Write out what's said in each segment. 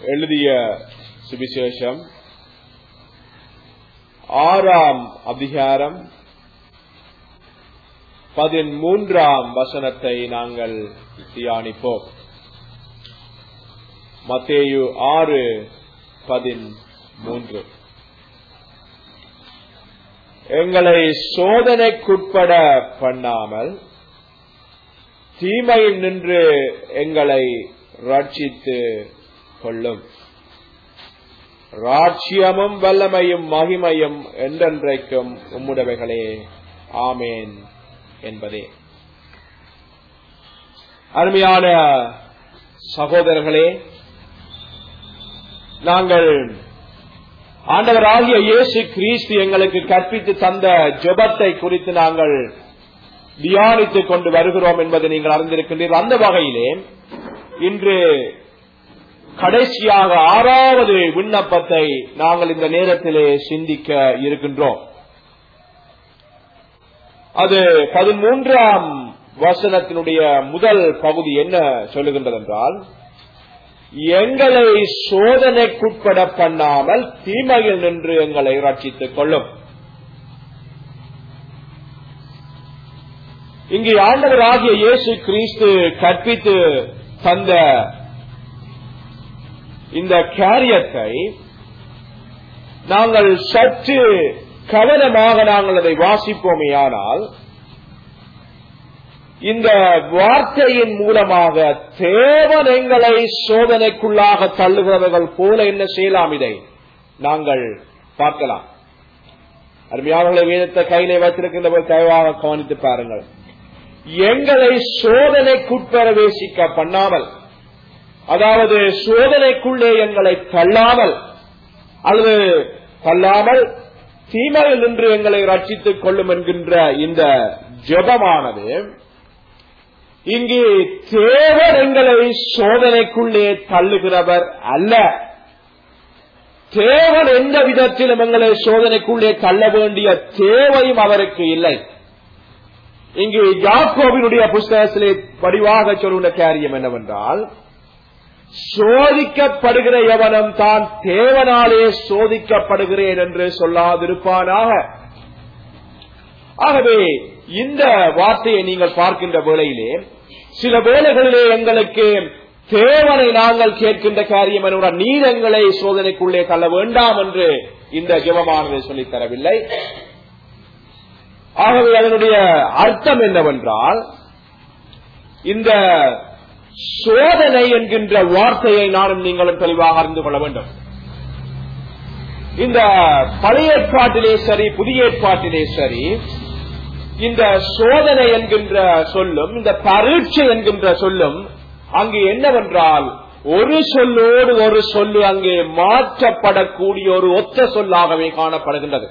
எழுதிய சுவிசேஷம் ஆறாம் அதிகாரம் பதிமூன்றாம் வசனத்தை நாங்கள் தியானிப்போம் மத்தேயு ஆறு பதிமூன்று எங்களை சோதனைக்குட்பட பண்ணாமல் தீமையில் நின்று எங்களை ரட்சித்து கொள்ளும் ராட்சியமும் வல்லமையும் மகிமையும் என்றென்றைக்கும் உம்முடவைகளே ஆமேன் என்பதே அருமையான சகோதரர்களே நாங்கள் ஆண்டவராகிய இயேசு கிறிஸ்து எங்களுக்கு கற்பித்து தந்த ஜெபத்தை குறித்து நாங்கள் தியானித்துக் கொண்டு வருகிறோம் என்பதை நீங்கள் அறிந்திருக்கின்றீர்கள் அந்த வகையிலே இன்று கடைசியாக ஆறாவது விண்ணப்பத்தை நாங்கள் இந்த நேரத்திலே சிந்திக்க இருக்கின்றோம் அது பதிமூன்றாம் வசனத்தினுடைய முதல் பகுதி என்ன சொல்லுகின்றது என்றால் எங்களை சோதனைக்குட்பட பண்ணாமல் தீமையில் நின்று எங்களை ரட்சித்துக் கொள்ளும் இங்கு ஆண்டவராகிய இயேசு கிறிஸ்து கற்பித்து தந்த இந்த காரியத்தை நாங்கள் சற்று கவனமாக நாங்கள் அதை வாசிப்போமேயானால் இந்த வார்த்தையின் மூலமாக தேவன் எங்களை சோதனைக்குள்ளாக தள்ளுகிறவர்கள் போல என்ன செய்யலாம் இதை நாங்கள் பார்க்கலாம் அருமையானவர்களை வேதத்தை கையிலே வைத்திருக்கின்றவர் தயவாக கவனித்து பாருங்கள் எங்களை சோதனைக்குட்பிரவேசிக்க பண்ணாமல் அதாவது சோதனைக்குள்ளே எங்களை தள்ளாமல் அல்லது தள்ளாமல் தீமையில் நின்று எங்களை ரட்சித்துக் கொள்ளும் என்கின்ற இந்த ஜபமானது இங்கு தேவர் எங்களை சோதனைக்குள்ளே தள்ளுகிறவர் அல்ல தேவன் எந்த விதத்திலும் எங்களை சோதனைக்குள்ளே தள்ள வேண்டிய தேவையும் அவருக்கு இல்லை இங்கு யாக்கோவினுடைய புஸ்தகத்திலே வடிவாக சொல்லுகிற காரியம் என்னவென்றால் சோதிக்கப்படுகிற எவனும் தான் தேவனாலே சோதிக்கப்படுகிறேன் என்று சொல்லாதிருப்பானாக ஆகவே இந்த வார்த்தையை நீங்கள் பார்க்கின்ற வேளையிலே சில வேளைகளிலே எங்களுக்கு தேவனை நாங்கள் கேட்கின்ற காரியம் என்ன நீர் எங்களை சோதனைக்குள்ளே தள்ள வேண்டாம் என்று இந்த ஜெபமானதை சொல்லித் தரவில்லை ஆகவே அதனுடைய அர்த்தம் என்னவென்றால் இந்த சோதனை என்கின்ற வார்த்தையை நானும் நீங்களும் தெளிவாக அறிந்து கொள்ள வேண்டும் இந்த பழைய ஏற்பாட்டிலே சரி புதிய ஏற்பாட்டிலே சரி இந்த சோதனை என்கின்ற சொல்லும் இந்த பரீட்சை என்கின்ற சொல்லும் அங்கு என்னவென்றால் ஒரு சொல்லோடு ஒரு சொல்லு அங்கே மாற்றப்படக்கூடிய ஒரு ஒத்த சொல்லாகவே காணப்படுகின்றது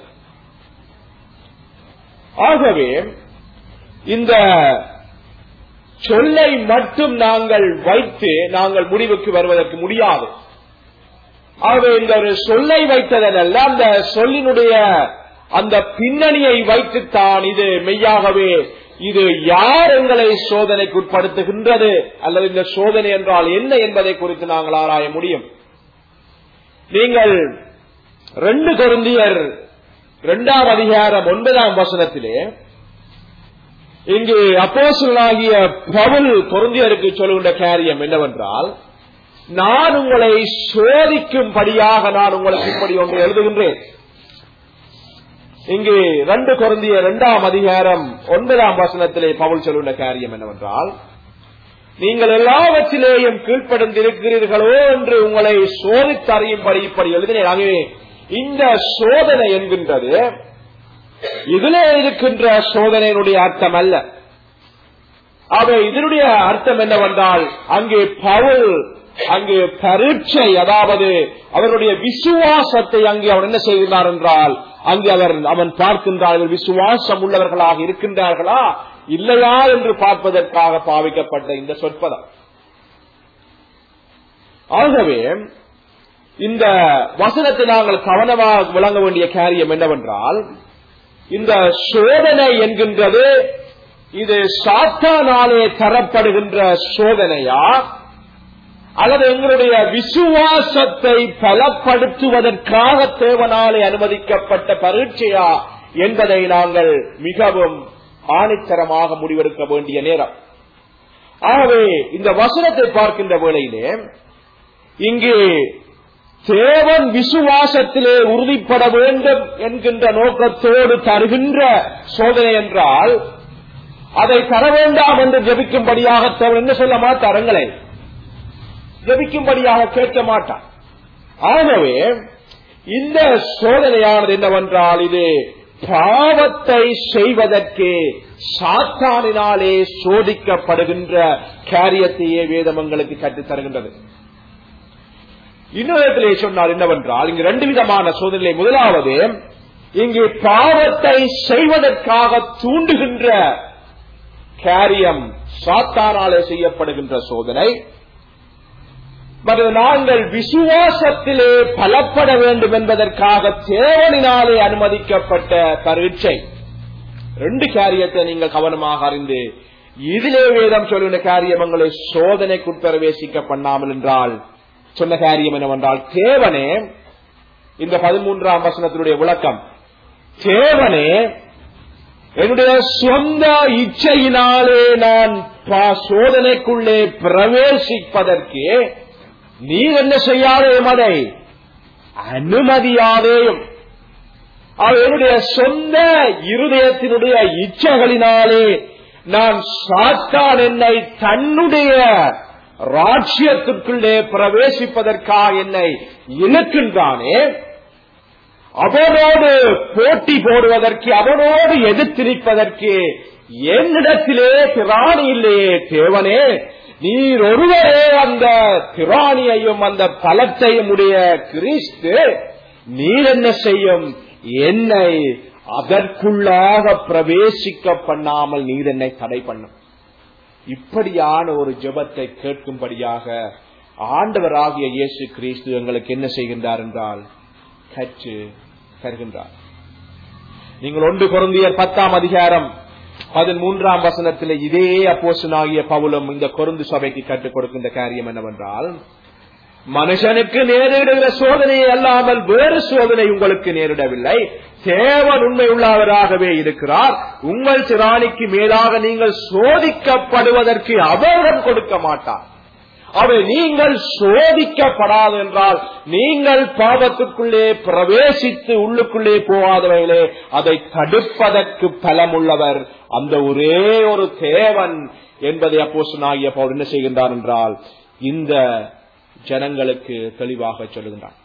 ஆகவே இந்த சொல்லை மட்டும் நாங்கள் வைத்து நாங்கள் முடிவுக்கு வருவதற்கு முடியாது ஆகவே இந்த ஒரு சொல்லை வைத்ததல்ல அந்த சொல்லினுடைய அந்த பின்னணியை வைத்துத்தான் இது மெய்யாகவே இது யார் எங்களை சோதனைக்கு உட்படுத்துகின்றது அல்லது இந்த சோதனை என்றால் என்ன என்பதை குறித்து நாங்கள் ஆராய முடியும் நீங்கள் ரெண்டு கொருந்தியர் இரண்டாம் அதிகாரம் ஒன்பதாம் வசனத்திலே இங்கு அப்போசலாகிய பவுல் பொருந்தியருக்கு சொல்லுகின்ற காரியம் என்னவென்றால் நான் உங்களை சோதிக்கும்படியாக நான் உங்களுக்கு இப்படி ஒன்று எழுதுகின்றேன் இங்கு ரெண்டு குறந்திய இரண்டாம் அதிகாரம் ஒன்பதாம் வசனத்திலே பவுல் சொல்லுகின்ற காரியம் என்னவென்றால் நீங்கள் எல்லாவற்றிலேயும் கீழ்ப்படுந்திருக்கிறீர்களோ என்று உங்களை சோதித்தறியும்படி இப்படி எழுதினேன் ஆகவே இந்த சோதனை என்கின்றது இதிலே இருக்கின்ற சோதனையினுடைய அர்த்தம் அல்ல ஆக இதனுடைய அர்த்தம் என்னவென்றால் அங்கே பவுல் அங்கு பரீட்சை அதாவது அவருடைய விசுவாசத்தை அங்கே அவர் என்ன செய்கிறார் என்றால் அங்கு அவர் அவன் பார்க்கின்றார்கள் விசுவாசம் உள்ளவர்களாக இருக்கின்றார்களா இல்லையா என்று பார்ப்பதற்காக பாவிக்கப்பட்ட இந்த சொற்பதம் ஆகவே இந்த வசனத்தை நாங்கள் கவனமாக விளங்க வேண்டிய காரியம் என்னவென்றால் இந்த சோதனை என்கின்றது இது சாத்தானாலே தரப்படுகின்ற சோதனையா அல்லது எங்களுடைய விசுவாசத்தை பலப்படுத்துவதற்காக தேவனாலே அனுமதிக்கப்பட்ட பரீட்சையா என்பதை நாங்கள் மிகவும் ஆணித்தரமாக முடிவெடுக்க வேண்டிய நேரம் ஆகவே இந்த வசனத்தை பார்க்கின்ற வேளையிலே இங்கே தேவன் விசுவாசத்திலே உறுதிப்பட வேண்டும் என்கின்ற நோக்கத்தோடு தருகின்ற சோதனை என்றால் அதை தர வேண்டாம் என்று ஜபிக்கும்படியாக தேவன் என்ன சொல்ல மாட்டார் எங்களை ஜபிக்கும்படியாக கேட்க மாட்டார் ஆகவே இந்த சோதனையானது என்னவென்றால் இது பாவத்தை செய்வதற்கு சாத்தானினாலே சோதிக்கப்படுகின்ற காரியத்தையே வேதமங்களுக்கு கற்றுத் தருகின்றது இன்னொரு சொன்னார் என்னவென்றால் இங்கு ரெண்டு விதமான சோதனை முதலாவது இங்கு பாவத்தை செய்வதற்காக தூண்டுகின்ற காரியம் சாத்தானாலே செய்யப்படுகின்ற சோதனை மற்றும் நாங்கள் விசுவாசத்திலே பலப்பட வேண்டும் என்பதற்காக தேவனினாலே அனுமதிக்கப்பட்ட பரீட்சை ரெண்டு காரியத்தை நீங்கள் கவனமாக அறிந்து இதிலே வேதம் சொல்லுகிற காரியம் எங்களை சோதனைக்குட்பிரவேசிக்க பண்ணாமல் என்றால் சொன்ன காரியம் என்னவென்றால் தேவனே இந்த பதிமூன்றாம் வசனத்தினுடைய விளக்கம் தேவனே என்னுடைய சொந்த இச்சையினாலே நான் சோதனைக்குள்ளே பிரவேசிப்பதற்கு நீர் என்ன செய்யாதேயும் அதை அனுமதியாதேயும் என்னுடைய சொந்த இருதயத்தினுடைய இச்சைகளினாலே நான் சாத்தான் என்னை தன்னுடைய ராட்சியத்திற்குள்ளே பிரவேசிப்பதற்காக என்னை இழுக்கின்றானே அவனோடு போட்டி போடுவதற்கு அவனோடு எதிர்த்திருப்பதற்கு என்னிடத்திலே திராணி இல்லையே தேவனே நீர் ஒருவரே அந்த திராணியையும் அந்த பலத்தையும் உடைய கிறிஸ்து நீர் என்ன செய்யும் என்னை அதற்குள்ளாக பிரவேசிக்க பண்ணாமல் நீர் என்னை தடை பண்ணும் இப்படியான ஒரு ஜெபத்தை கேட்கும்படியாக ஆண்டவராகிய இயேசு கிறிஸ்து எங்களுக்கு என்ன செய்கின்றார் என்றால் கற்று தருகின்றார் நீங்கள் ஒன்று குருந்தியர் பத்தாம் அதிகாரம் பதிமூன்றாம் வசனத்தில் இதே அப்போசனாகிய பவுலம் இந்த கொருந்து சபைக்கு கற்றுக் கொடுக்கின்ற காரியம் என்னவென்றால் மனுஷனுக்கு நேரிடுகிற சோதனையை அல்லாமல் வேறு சோதனை உங்களுக்கு நேரிடவில்லை தேவன் உண்மை உள்ளவராகவே இருக்கிறார் உங்கள் திராணிக்கு மேலாக நீங்கள் சோதிக்கப்படுவதற்கு அவரிடம் கொடுக்க மாட்டார் அவை நீங்கள் சோதிக்கப்படாது என்றால் நீங்கள் பாவத்துக்குள்ளே பிரவேசித்து உள்ளுக்குள்ளே போகாதவைகளே அதை தடுப்பதற்கு பலமுள்ளவர் அந்த ஒரே ஒரு தேவன் என்பதை அப்போசனாகிய பவுல் என்ன செய்கின்றார் என்றால் இந்த ஜனங்களுக்கு தெளிவாக சொல்லுகின்றார்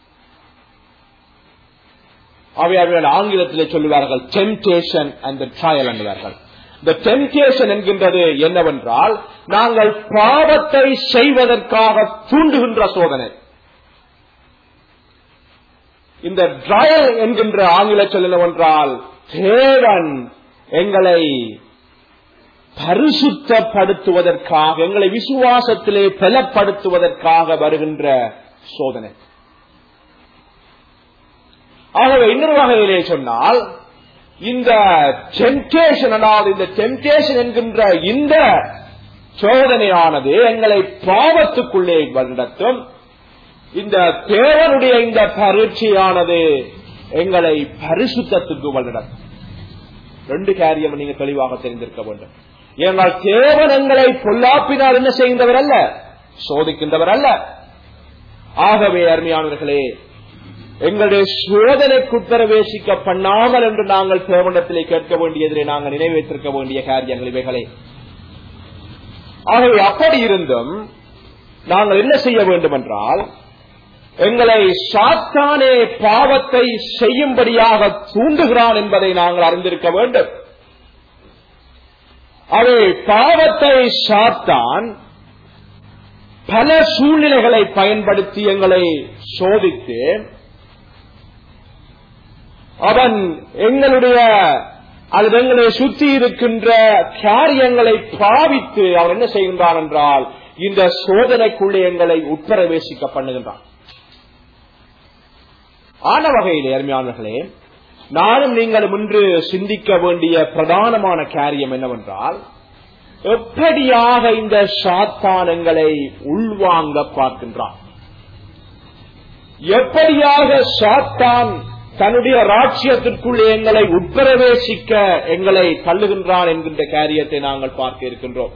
அவை அவர்கள் ஆங்கிலத்திலே சொல்லுவார்கள் டெம்டேஷன் அண்ட் ட்ரையல் என்பார்கள் இந்த டெம்டேஷன் என்கின்றது என்னவென்றால் நாங்கள் பாவத்தை செய்வதற்காக தூண்டுகின்ற சோதனை இந்த ட்ரையல் என்கின்ற ஆங்கில சொல் என்னவென்றால் தேவன் எங்களை பரிசுத்தப்படுத்துவதற்காக எங்களை விசுவாசத்திலே பலப்படுத்துவதற்காக வருகின்ற சோதனை ஆகவே இன்னொரு வகையிலே சொன்னால் இந்த டெம்டேஷன் அதாவது இந்த டெம்டேஷன் என்கின்ற இந்த சோதனையானது எங்களை பாவத்துக்குள்ளே நடத்தும் இந்த தேவனுடைய இந்த பரீட்சையானது எங்களை பரிசுத்தத்துக்கு வழிநடத்தும் ரெண்டு காரியம் நீங்க தெளிவாக தெரிந்திருக்க வேண்டும் ஏனால் தேவன் எங்களை பொல்லாப்பினால் என்ன செய்கின்றவர் அல்ல சோதிக்கின்றவர் அல்ல ஆகவே அருமையானவர்களே எங்களுடைய சோதனைக்கு பிரவேசிக்க பண்ணாமல் என்று நாங்கள் தேவனத்திலே கேட்க வேண்டியதிலே நாங்கள் நினைவேற்றிருக்க வேண்டிய காரியங்கள் இவைகளே ஆகவே அப்படி இருந்தும் நாங்கள் என்ன செய்ய வேண்டும் என்றால் எங்களை சாத்தானே பாவத்தை செய்யும்படியாக தூண்டுகிறான் என்பதை நாங்கள் அறிந்திருக்க வேண்டும் அவை பாவத்தை சாத்தான் பல சூழ்நிலைகளை பயன்படுத்தி எங்களை சோதித்து அவன் எங்களுடைய அல்லது எங்களை சுற்றி இருக்கின்ற காரியங்களை பாவித்து அவன் என்ன செய்கின்றான் என்றால் இந்த சோதனைக்குள்ளே எங்களை உட்பிரவேசிக்க பண்ணுகின்றான் ஆன வகையிலே அருமையானவர்களே நானும் நீங்களும் இன்று சிந்திக்க வேண்டிய பிரதானமான காரியம் என்னவென்றால் எப்படியாக இந்த சாத்தானங்களை உள்வாங்க பார்க்கின்றான் எப்படியாக சாத்தான் தன்னுடைய ராட்சியத்திற்குள்ளே எங்களை உட்பிரவேசிக்க எங்களை தள்ளுகின்றான் என்கின்ற காரியத்தை நாங்கள் பார்க்க இருக்கின்றோம்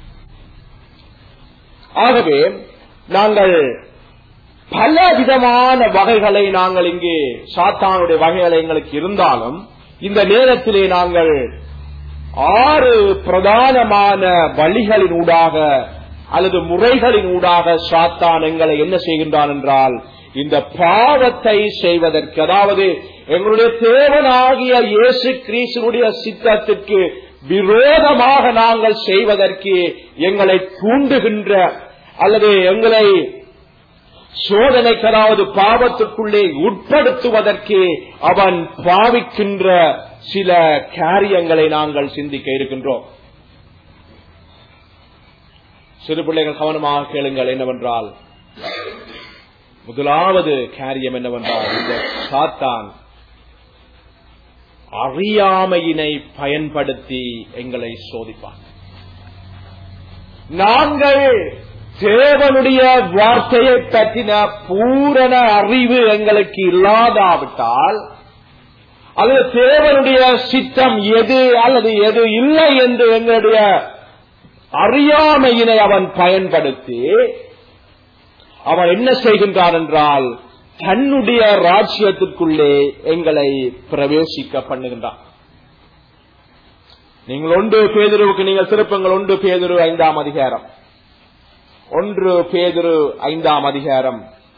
ஆகவே நாங்கள் பல விதமான வகைகளை நாங்கள் இங்கே சாத்தானுடைய வகைகளை எங்களுக்கு இருந்தாலும் இந்த நேரத்திலே நாங்கள் ஆறு பிரதானமான வழிகளின் ஊடாக அல்லது முறைகளின் ஊடாக சாத்தான் எங்களை என்ன செய்கின்றான் என்றால் இந்த பாவத்தை செய்வதற்கு அதாவது எங்களுடைய தேவனாகிய இயேசு கிறிஸ்துடைய சித்தத்திற்கு விரோதமாக நாங்கள் செய்வதற்கு எங்களை தூண்டுகின்ற அல்லது எங்களை சோதனைக்கு அதாவது பாவத்துக்குள்ளே உட்படுத்துவதற்கு அவன் பாவிக்கின்ற சில காரியங்களை நாங்கள் சிந்திக்க இருக்கின்றோம் சிறு பிள்ளைகள் கவனமாக கேளுங்கள் என்னவென்றால் முதலாவது காரியம் என்னவென்றால் இந்த சாத்தான் அறியாமையினை பயன்படுத்தி எங்களை சோதிப்பான் நாங்கள் தேவனுடைய வார்த்தையை பற்றின பூரண அறிவு எங்களுக்கு இல்லாதாவிட்டால் அல்லது தேவனுடைய சித்தம் எது அல்லது எது இல்லை என்று எங்களுடைய அறியாமையினை அவன் பயன்படுத்தி அவன் என்ன செய்கின்றான் என்றால் தன்னுடைய ராஜ்யத்திற்குள்ளே எங்களை பிரவேசிக்க பண்ணுகின்றான் நீங்கள் ஒன்று பேதுருவுக்கு நீங்கள் திருப்பங்கள் ஒன்று பேதுரு ஐந்தாம் அதிகாரம் ஒன்று பேதுரு ஐந்தாம் அதிகாரம்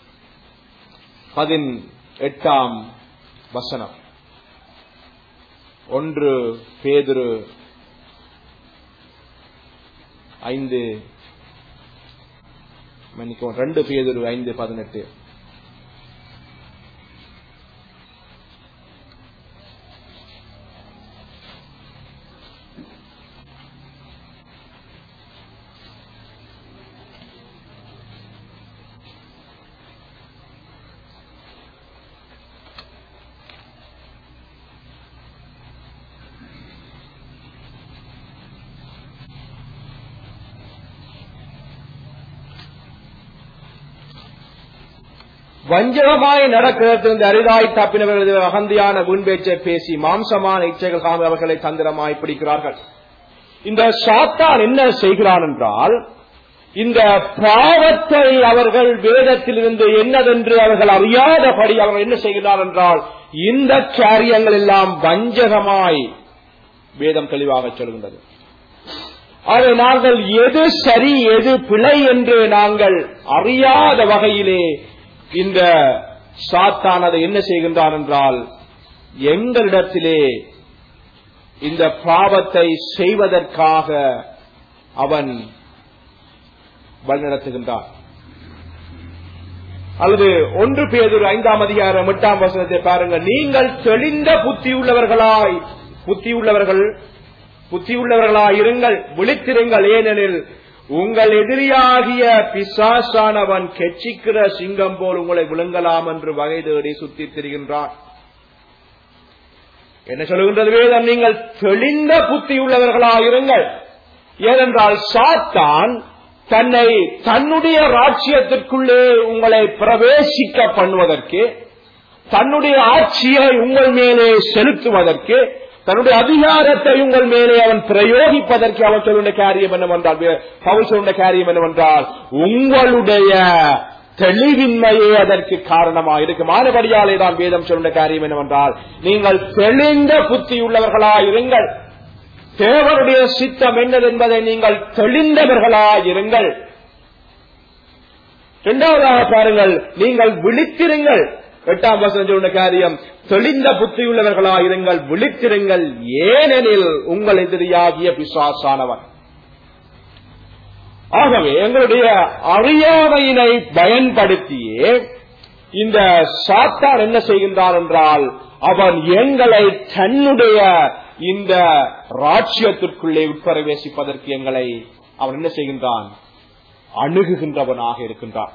பதின் எட்டாம் வசனம் ஒன்று பேதுரு ஐந்து மன்னிக்கவும் ரெண்டு பேதுரு ஐந்து பதினெட்டு வஞ்சகமாய் நடக்கிறதிலிருந்து அரிதாய் தப்பினவர்களது அகந்தியான வீண்பேச்சை பேசி மாம்சமான இச்சைகள் காம அவர்களை தந்திரமாய் பிடிக்கிறார்கள் இந்த சாத்தான் என்ன செய்கிறான் என்றால் இந்த பாவத்தை அவர்கள் வேதத்திலிருந்து என்னதென்று அவர்கள் அறியாதபடி அவர்கள் என்ன செய்கிறார் என்றால் இந்த காரியங்கள் எல்லாம் வஞ்சகமாய் வேதம் தெளிவாக சொல்கின்றது அதை நாங்கள் எது சரி எது பிழை என்று நாங்கள் அறியாத வகையிலே இந்த சாத்தான் அதை என்ன செய்கின்றான் என்றால் எங்களிடத்திலே இந்த பாவத்தை செய்வதற்காக அவன் வழிநடத்துகின்றான் அல்லது ஒன்று பேதொரு ஐந்தாம் அதிகாரம் எட்டாம் வசனத்தை பாருங்கள் நீங்கள் தெளிந்த புத்தியுள்ளவர்களாய் புத்தியுள்ளவர்கள் புத்தியுள்ளவர்களாய் இருங்கள் விழித்திருங்கள் ஏனெனில் உங்கள் எதிரியாகிய பிசாசானவன் கெச்சிக்கிற சிங்கம் போல் உங்களை விழுங்கலாம் என்று வகை தேடி சுத்தித் திரிகின்றான் என்ன சொல்லுகின்றது வேதம் நீங்கள் தெளிந்த புத்தியுள்ளவர்களாயிருங்கள் ஏனென்றால் சாத்தான் தன்னை தன்னுடைய ராஜ்யத்திற்குள்ளே உங்களை பிரவேசிக்க பண்ணுவதற்கு தன்னுடைய ஆட்சியை உங்கள் மேலே செலுத்துவதற்கு தன்னுடைய அதிகாரத்தை உங்கள் மேலே அவன் பிரயோகிப்பதற்கு அவன் சொல்லுடைய காரியம் என்னவென்றால் பவுல் சொல்லுடைய காரியம் என்னவென்றால் உங்களுடைய தெளிவின்மையே அதற்கு காரணமாக இருக்கும் மாறுபடியாலே தான் வேதம் சொல்லுடைய காரியம் என்னவென்றால் நீங்கள் தெளிந்த புத்தியுள்ளவர்களாயிருங்கள் தேவனுடைய சித்தம் என்னது என்பதை நீங்கள் தெளிந்தவர்களாயிருங்கள் இரண்டாவதாக பாருங்கள் நீங்கள் விழித்திருங்கள் எட்டாம் வசனம் சொன்ன காரியம் தெளிந்த புத்தியுள்ளவர்களாயிருங்கள் விழித்திருங்கள் ஏனெனில் உங்கள் எதிரியாகிய பிசாசானவன் ஆகவே எங்களுடைய அறியாமையினை பயன்படுத்தியே இந்த சாத்தான் என்ன செய்கின்றான் என்றால் அவன் எங்களை தன்னுடைய இந்த ராஜ்யத்திற்குள்ளே உட்பிரவேசிப்பதற்கு எங்களை அவன் என்ன செய்கின்றான் அணுகுகின்றவனாக இருக்கின்றான்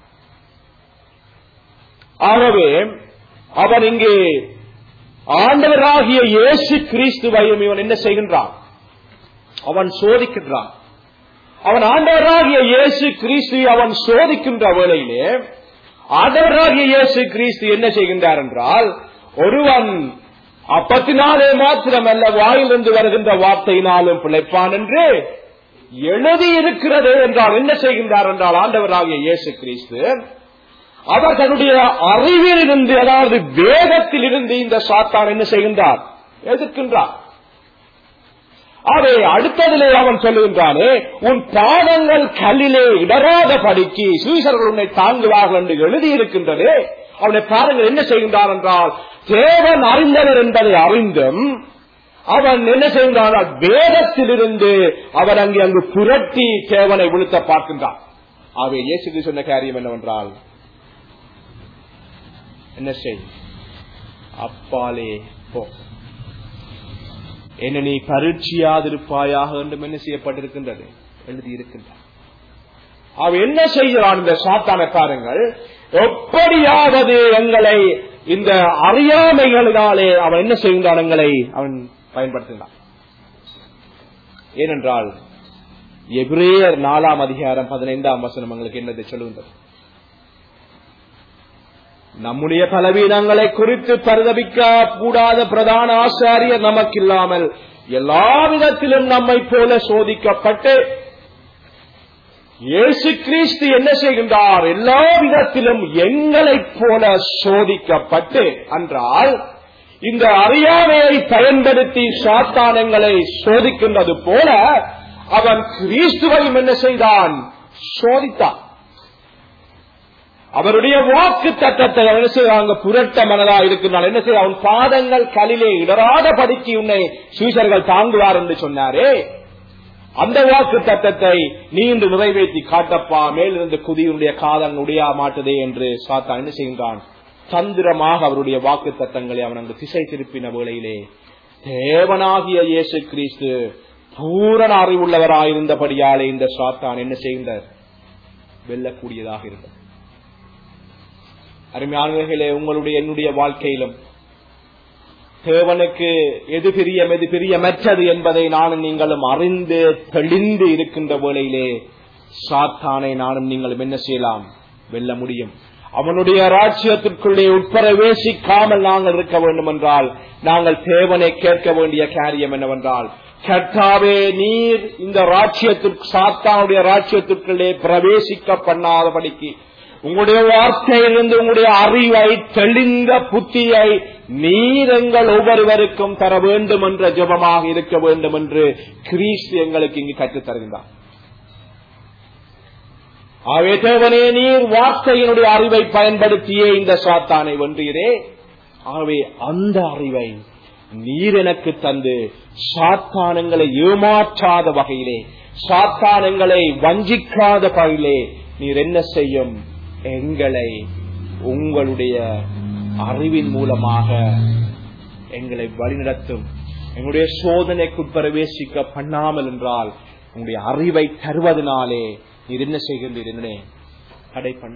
ஆகவே அவன் இங்கே ஆண்டவராகிய இயேசு கிறிஸ்துவையும் இவன் என்ன செய்கின்றான் அவன் சோதிக்கின்றான் அவன் ஆண்டவராகிய இயேசு கிறிஸ்து அவன் சோதிக்கின்ற வேளையிலே ஆண்டவராகிய இயேசு கிறிஸ்து என்ன செய்கின்றார் என்றால் ஒருவன் அப்பத்தினாலே மாத்திரமல்ல வாயிலிருந்து வருகின்ற வார்த்தையினாலும் பிழைப்பான் என்று எழுதி இருக்கிறது என்றால் என்ன செய்கின்றார் என்றால் ஆண்டவராகிய இயேசு கிறிஸ்து அவர் தன்னுடைய அறிவிலிருந்து அதாவது வேதத்தில் இருந்து இந்த சாத்தான் என்ன செய்கின்றார் எதிர்க்கின்றார் அவை அடுத்ததிலே அவன் சொல்லுகின்றானே உன் பாதங்கள் கல்லிலே இடராத படிக்கு சீசர்கள் உன்னை தாங்குவார்கள் என்று எழுதியிருக்கின்றது அவனை பாருங்கள் என்ன செய்கின்றான் என்றால் தேவன் அறிந்தவர் என்பதை அறிந்தும் அவன் என்ன செய்கின்றான் வேதத்திலிருந்து அவன் அங்கே அங்கு புரட்டி தேவனை விழுத்த பார்க்கின்றான் அவை இயேசுக்கு சொன்ன காரியம் என்னவென்றால் என்ன செய் அப்பாலே போ என்ன நீ பரீட்சியாதிருப்பாயாக என்றும் என்ன செய்யப்பட்டிருக்கின்றது எழுதியிருக்கின்றார் அவன் என்ன செய்கிறான் இந்த சாத்தானை பாருங்கள் எப்படியாவது எங்களை இந்த அறியாமைகளினாலே அவன் என்ன செய்கின்றான் எங்களை அவன் பயன்படுத்தினான் ஏனென்றால் எபிரேயர் நாலாம் அதிகாரம் பதினைந்தாம் வசனம் எங்களுக்கு என்னதை சொல்லுகின்றது நம்முடைய பலவீனங்களை குறித்து பரிதபிக்க கூடாத பிரதான ஆசாரியர் நமக்கு இல்லாமல் எல்லா விதத்திலும் நம்மை போல சோதிக்கப்பட்டு இயேசு கிறிஸ்து என்ன செய்கின்றார் எல்லா விதத்திலும் எங்களைப் போல சோதிக்கப்பட்டு என்றால் இந்த அறியாமையை பயன்படுத்தி சாத்தானங்களை சோதிக்கின்றது போல அவன் கிறிஸ்துவையும் என்ன செய்தான் சோதித்தான் அவருடைய வாக்கு தட்டத்தை என்ன செய்வாங்க புரட்ட மனதா இருக்கின்றான் என்ன செய்ய அவன் பாதங்கள் கலிலே இடராத படிக்கு உன்னை சூசர்கள் தாங்குவார் என்று சொன்னாரே அந்த வாக்கு தட்டத்தை நீ இன்று நிறைவேற்றி காட்டப்பா மேலிருந்து குதியுடைய காதல் உடையா மாட்டுதே என்று சாத்தா என்ன செய்கின்றான் தந்திரமாக அவருடைய வாக்கு தத்தங்களை அவன் அங்கு திசை திருப்பின வேளையிலே தேவனாகிய இயேசு கிறிஸ்து பூரண அறிவுள்ளவராயிருந்தபடியாலே இந்த சாத்தான் என்ன செய்கின்றார் வெல்லக்கூடியதாக இருந்தது அருமையானவர்களே உங்களுடைய என்னுடைய வாழ்க்கையிலும் தேவனுக்கு எது பிரியம் எது பிரியமற்றது என்பதை நானும் நீங்களும் அறிந்து தெளிந்து இருக்கின்ற வேளையிலே சாத்தானை நானும் நீங்களும் என்ன செய்யலாம் வெல்ல முடியும் அவனுடைய ராஜ்யத்திற்குள்ளே உட்பிரவேசிக்காமல் நாங்கள் இருக்க வேண்டும் என்றால் நாங்கள் தேவனை கேட்க வேண்டிய காரியம் என்னவென்றால் கர்த்தாவே நீர் இந்த ராஜ்யத்திற்கு சாத்தானுடைய ராஜ்யத்திற்குள்ளே பிரவேசிக்க பண்ணாதபடிக்கு உங்களுடைய வார்த்தையிலிருந்து உங்களுடைய அறிவை தெளிந்த புத்தியை நீர் எங்கள் ஒவ்வொருவருக்கும் தர வேண்டும் என்ற ஜபமாக இருக்க வேண்டும் என்று கிரீஸ்து எங்களுக்கு இங்கு கற்றுத் தருகின்றார் ஆவே தேவனே நீர் வார்த்தையினுடைய அறிவை பயன்படுத்தியே இந்த சாத்தானை வென்றீரே ஆகவே அந்த அறிவை நீர் எனக்கு தந்து சாத்தானங்களை ஏமாற்றாத வகையிலே சாத்தானங்களை வஞ்சிக்காத வகையிலே நீர் என்ன செய்யும் எங்களை உங்களுடைய அறிவின் மூலமாக எங்களை வழிநடத்தும் எங்களுடைய சோதனைக்கு பிரவேசிக்க பண்ணாமல் என்றால் உங்களுடைய அறிவை தருவதனாலே நீர் என்ன செய்கின்றீர் என்னே தடை பண்ண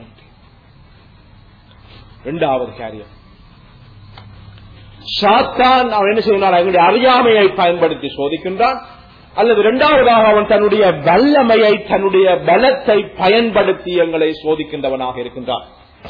இரண்டாவது காரியம் சாத்தான் அவன் என்ன செய்கிறான் அவனுடைய அறியாமையை பயன்படுத்தி சோதிக்கின்றான் அல்லது இரண்டாவதாக அவன் தன்னுடைய வல்லமையை தன்னுடைய பலத்தை பயன்படுத்தி எங்களை சோதிக்கின்றவனாக இருக்கின்றான்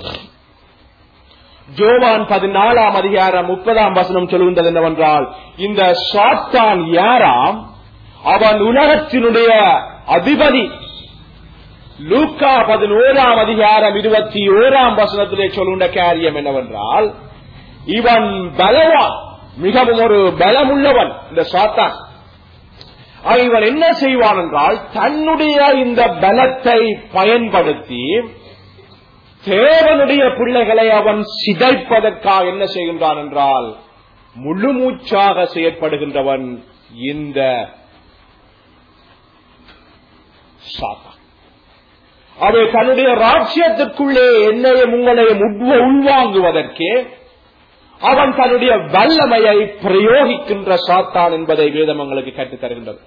ஜோவான் பதினாலாம் அதிகாரம் முப்பதாம் வசனம் சொல்கின்றது என்னவென்றால் இந்த சாத்தான் யாராம் அவன் உலகத்தினுடைய அதிபதி லூக்கா பதினோராம் அதிகாரம் இருபத்தி ஓராம் வசனத்திலே சொல்கின்ற காரியம் என்னவென்றால் இவன் பலவான் மிகவும் ஒரு பலமுள்ளவன் இந்த சாத்தான் இவன் என்ன செய்வான் என்றால் தன்னுடைய இந்த பலத்தை பயன்படுத்தி தேவனுடைய பிள்ளைகளை அவன் சிதைப்பதற்காக என்ன செய்கின்றான் என்றால் முழு மூச்சாக செயற்படுகின்றவன் இந்த சாத்தான் அவை தன்னுடைய ராஜ்யத்திற்குள்ளே என்னையும் உங்களையும் உள்வாங்குவதற்கே அவன் தன்னுடைய வல்லமையை பிரயோகிக்கின்ற சாத்தான் என்பதை வேதம் எங்களுக்கு கற்றுத் தருகின்றது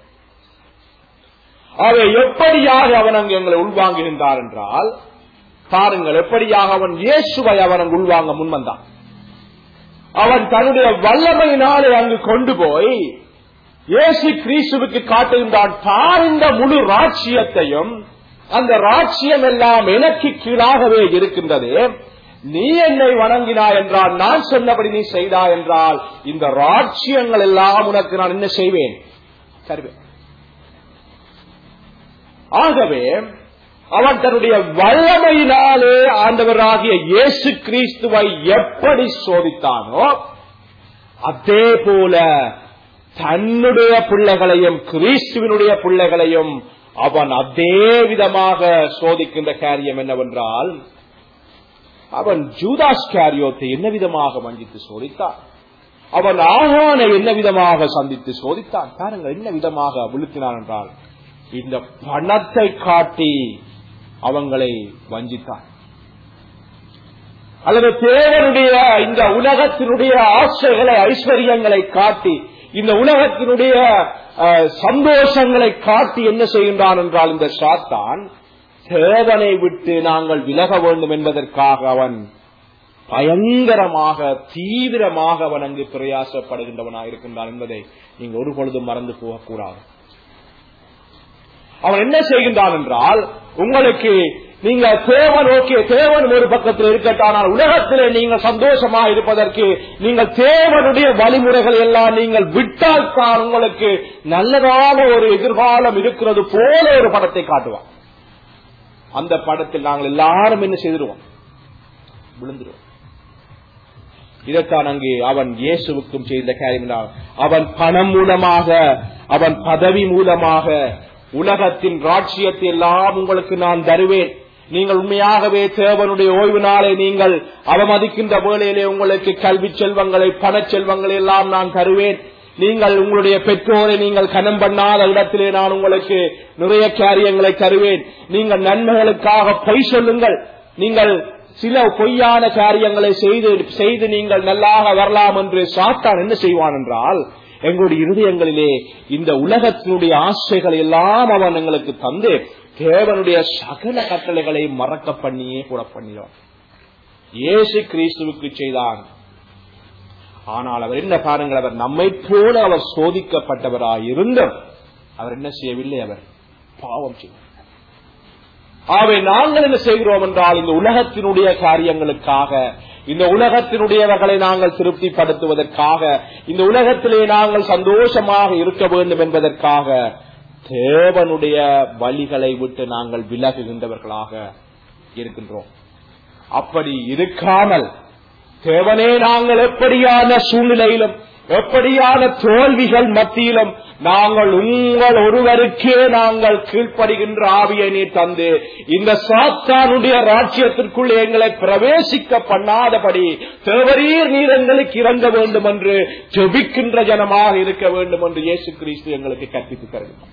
அவை எப்படியாக அவன் அங்கு எங்களை உள்வாங்குகின்றார் என்றால் பாருங்கள் எப்படியாக அவன் இயேசுவை அவன் அங்கு உள்வாங்க முன்வந்தான் அவன் தன்னுடைய வல்லமையினாலே அங்கு கொண்டு போய் இயேசு கிறிஸ்துவுக்கு காட்டுகின்றான் பார் இந்த முழு ராட்சியத்தையும் அந்த ராட்சியம் எல்லாம் எனக்கு கீழாகவே இருக்கின்றது நீ என்னை வணங்கினாய் என்றால் நான் சொன்னபடி நீ செய்தாய் என்றால் இந்த ராட்சியங்கள் எல்லாம் உனக்கு நான் என்ன செய்வேன் தருவேன் ஆகவே அவன் தன்னுடைய வல்லமையினாலே ஆண்டவராகிய இயேசு கிறிஸ்துவை எப்படி சோதித்தானோ அதே போல தன்னுடைய பிள்ளைகளையும் கிறிஸ்துவனுடைய பிள்ளைகளையும் அவன் அதே விதமாக சோதிக்கின்ற காரியம் என்னவென்றால் அவன் ஜூதாஸ் காரியோத்தை என்ன விதமாக வஞ்சித்து சோதித்தான் அவன் ஆகானை என்ன விதமாக சந்தித்து சோதித்தான் பாருங்கள் என்ன விதமாக விழுத்தினான் என்றால் இந்த பணத்தை காட்டி அவங்களை வஞ்சித்தான் அல்லது தேவனுடைய இந்த உலகத்தினுடைய ஆசைகளை ஐஸ்வர்யங்களை காட்டி இந்த உலகத்தினுடைய அஹ், சந்தோஷங்களை காட்டி என்ன செய்கின்றான் என்றால் இந்த சாத்தான் தேவனை விட்டு நாங்கள் விலக வேண்டும் என்பதற்காக அவன் பயங்கரமாக தீவிரமாக அவன் அங்கு பிரயாசப்படுகின்றவனாக இருக்கின்றான் என்பதை நீங்க ஒரு பொழுதும் மறந்து போகக்கூடாது அவன் என்ன செய்கின்றான் என்றால் உங்களுக்கு நீங்க தேவன் ஓகே தேவன் ஒரு பக்கத்தில் இருக்கட்டும் ஆனால் உலகத்திலே நீங்கள் சந்தோஷமா இருப்பதற்கு நீங்கள் தேவனுடைய வழிமுறைகள் எல்லாம் நீங்கள் விட்டால் தான் உங்களுக்கு நல்லதான ஒரு எதிர்காலம் இருக்கிறது போல ஒரு படத்தை காட்டுவான் அந்த படத்தில் நாங்கள் எல்லாரும் என்ன செய்திருவோம் விழுந்துருவோம் இதைத்தான் அங்கே அவன் இயேசுவுக்கும் செய்த காரியம் என்றால், அவன் பணம் மூலமாக அவன் பதவி மூலமாக உலகத்தின் ராட்சியத்தை எல்லாம் உங்களுக்கு நான் தருவேன் நீங்கள் உண்மையாகவே தேவனுடைய ஓய்வு நாளை நீங்கள் அவமதிக்கின்ற வேளையிலே உங்களுக்கு கல்வி செல்வங்களை பணச் செல்வங்களை எல்லாம் நான் தருவேன் நீங்கள் உங்களுடைய பெற்றோரை நீங்கள் கனம் பண்ணாத இடத்திலே நான் உங்களுக்கு நிறைய காரியங்களை தருவேன் நீங்கள் நன்மைகளுக்காக பொய் சொல்லுங்கள் நீங்கள் சில பொய்யான காரியங்களை செய்து செய்து நீங்கள் நல்லாக வரலாம் என்று சாத்தான் என்ன செய்வான் என்றால் எங்களுடைய இருதயங்களிலே இந்த உலகத்தினுடைய ஆசைகள் எல்லாம் அவன் எங்களுக்கு தந்து தேவனுடைய சகல கட்டளைகளை மறக்க பண்ணியே கூட பண்ணிடுவான் இயேசு கிறிஸ்துவுக்கு செய்தான் ஆனால் அவர் என்ன பாருங்கள் அவர் நம்மை போல அவர் சோதிக்கப்பட்டவராய் இருந்தும் அவர் என்ன செய்யவில்லை அவர் பாவம் செய்தார் ஆகவே நாங்கள் என்ன செய்கிறோம் என்றால் இந்த உலகத்தினுடைய காரியங்களுக்காக இந்த உலகத்தினுடையவர்களை நாங்கள் திருப்திப்படுத்துவதற்காக இந்த உலகத்திலே நாங்கள் சந்தோஷமாக இருக்க வேண்டும் என்பதற்காக தேவனுடைய வழிகளை விட்டு நாங்கள் விலகுகின்றவர்களாக இருக்கின்றோம் அப்படி இருக்காமல் தேவனே நாங்கள் எப்படியான சூழ்நிலையிலும் எப்படியான தோல்விகள் மத்தியிலும் நாங்கள் உங்கள் ஒருவருக்கே நாங்கள் கீழ்ப்படுகின்ற ஆவியை நீ தந்து இந்த சாத்தானுடைய ராஜ்யத்திற்குள் எங்களை பிரவேசிக்க பண்ணாதபடி தேவரீர் நீர் எங்களுக்கு இறங்க வேண்டும் என்று ஜெபிக்கின்ற ஜனமாக இருக்க வேண்டும் என்று இயேசு கிறிஸ்து எங்களுக்கு கற்பித்து தருகிறார்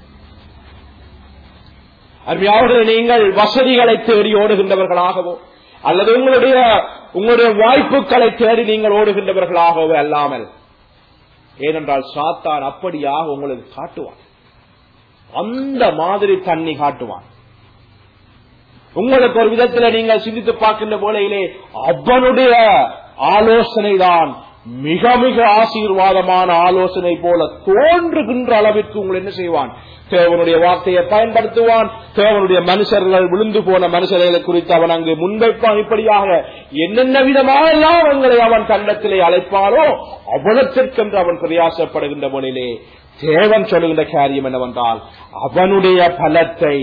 அருமையாவர்களே நீங்கள் வசதிகளை தேடி ஓடுகின்றவர்களாகவோ அல்லது உங்களுடைய உங்களுடைய வாய்ப்புகளை தேடி நீங்கள் ஓடுகின்றவர்களாகவோ அல்லாமல் ஏனென்றால் சாத்தான் அப்படியாக உங்களுக்கு காட்டுவான் அந்த மாதிரி தண்ணி காட்டுவான் உங்களுக்கு ஒரு விதத்தில் நீங்கள் சிந்தித்து பார்க்கின்ற போலையிலே அவனுடைய ஆலோசனை தான் மிக மிக ஆசீர்வாதமான ஆலோசனை போல தோன்றுகின்ற அளவிற்கு உங்களை என்ன செய்வான் தேவனுடைய வார்த்தையை பயன்படுத்துவான் தேவனுடைய மனுஷர்கள் விழுந்து போன மனுஷர்களை குறித்து அவன் அங்கு முன்வைப்பான் இப்படியாக என்னென்ன விதமாக எல்லாம் அவங்களை அவன் கண்டத்திலே அழைப்பானோ அவனத்திற்கென்று அவன் பிரயாசப்படுகின்ற போலிலே தேவன் சொல்லுகின்ற காரியம் என்னவென்றால் அவனுடைய பலத்தை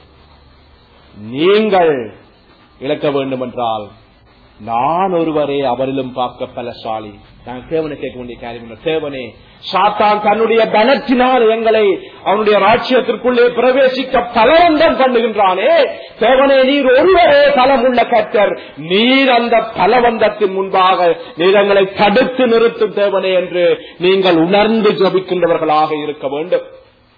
நீங்கள் இழக்க வேண்டும் என்றால் நான் ஒருவரே அவரிலும் பார்க்க பலசாலி நான் தேவனை கேட்க வேண்டிய காரியம் என்ன? தேவனே சாத்தான் தன்னுடைய பலத்தினால் எங்களை அவனுடைய ராட்சியத்திற்குள்ளே பிரவேசிக்க பலவந்தம் பண்ணுகின்றானே தேவனே நீர் ஒருவரே பலமுள்ள கத்தர் நீர் அந்த பலவந்தத்தின் முன்பாக நீர் எங்களை தடுத்து நிறுத்தும் தேவனே என்று நீங்கள் உணர்ந்து ஜபிக்கின்றவர்களாக இருக்க வேண்டும்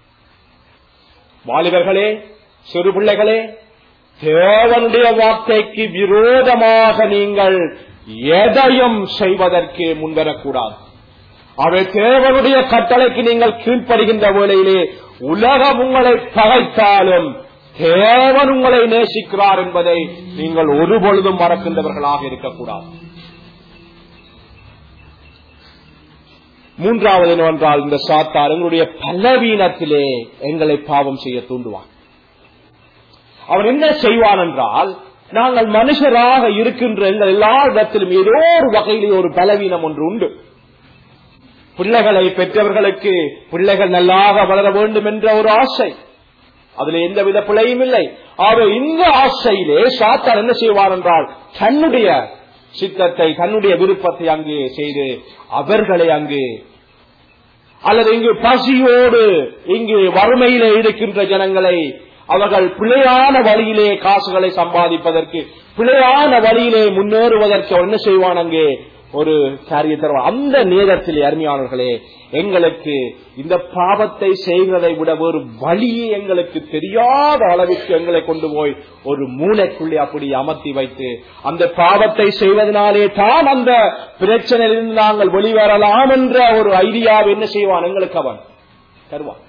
வாலிபர்களே சிறு பிள்ளைகளே தேவனுடைய வார்த்தைக்கு விரோதமாக நீங்கள் எதையும் செய்வதற்கு முன்வரக்கூடாது அவை தேவனுடைய கட்டளைக்கு நீங்கள் கீழ்ப்படுகின்ற வேளையிலே உலகம் உங்களை பகைத்தாலும் தேவன் உங்களை நேசிக்கிறார் என்பதை நீங்கள் ஒருபொழுதும் மறக்கின்றவர்களாக இருக்கக்கூடாது மூன்றாவது என்னவென்றால் இந்த சாத்தார் எங்களுடைய பலவீனத்திலே எங்களை பாவம் செய்ய தூண்டுவான் அவன் என்ன செய்வான் என்றால் நாங்கள் மனுஷராக இருக்கின்ற எங்கள் எல்லா இடத்திலும் ஏதோ ஒரு வகையிலே ஒரு பலவீனம் ஒன்று உண்டு பிள்ளைகளை பெற்றவர்களுக்கு பிள்ளைகள் நல்லாக வளர வேண்டும் என்ற ஒரு ஆசை அதுல எந்தவித பிழையும் இல்லை ஆக இந்த ஆசையிலே சாத்தான் என்ன செய்வார் என்றால் தன்னுடைய சித்தத்தை தன்னுடைய விருப்பத்தை அங்கு செய்து அவர்களை அங்கு அல்லது இங்கு பசியோடு இங்கு வறுமையிலே இருக்கின்ற ஜனங்களை அவர்கள் பிழையான வழியிலே காசுகளை சம்பாதிப்பதற்கு பிழையான வழியிலே முன்னேறுவதற்கு அவன் என்ன செய்வான் அங்கே ஒரு காரியத்தை அந்த நேரத்தில் அருமையானவர்களே எங்களுக்கு இந்த பாவத்தை செய்வதை விட ஒரு வழியே எங்களுக்கு தெரியாத அளவுக்கு எங்களை கொண்டு போய் ஒரு மூளைக்குள்ளே அப்படி அமர்த்தி வைத்து அந்த பாவத்தை செய்வதனாலே தான் அந்த பிரச்சனையிலிருந்து நாங்கள் வெளிவரலாம் என்ற ஒரு ஐடியாவை என்ன செய்வான் எங்களுக்கு அவன் தருவான்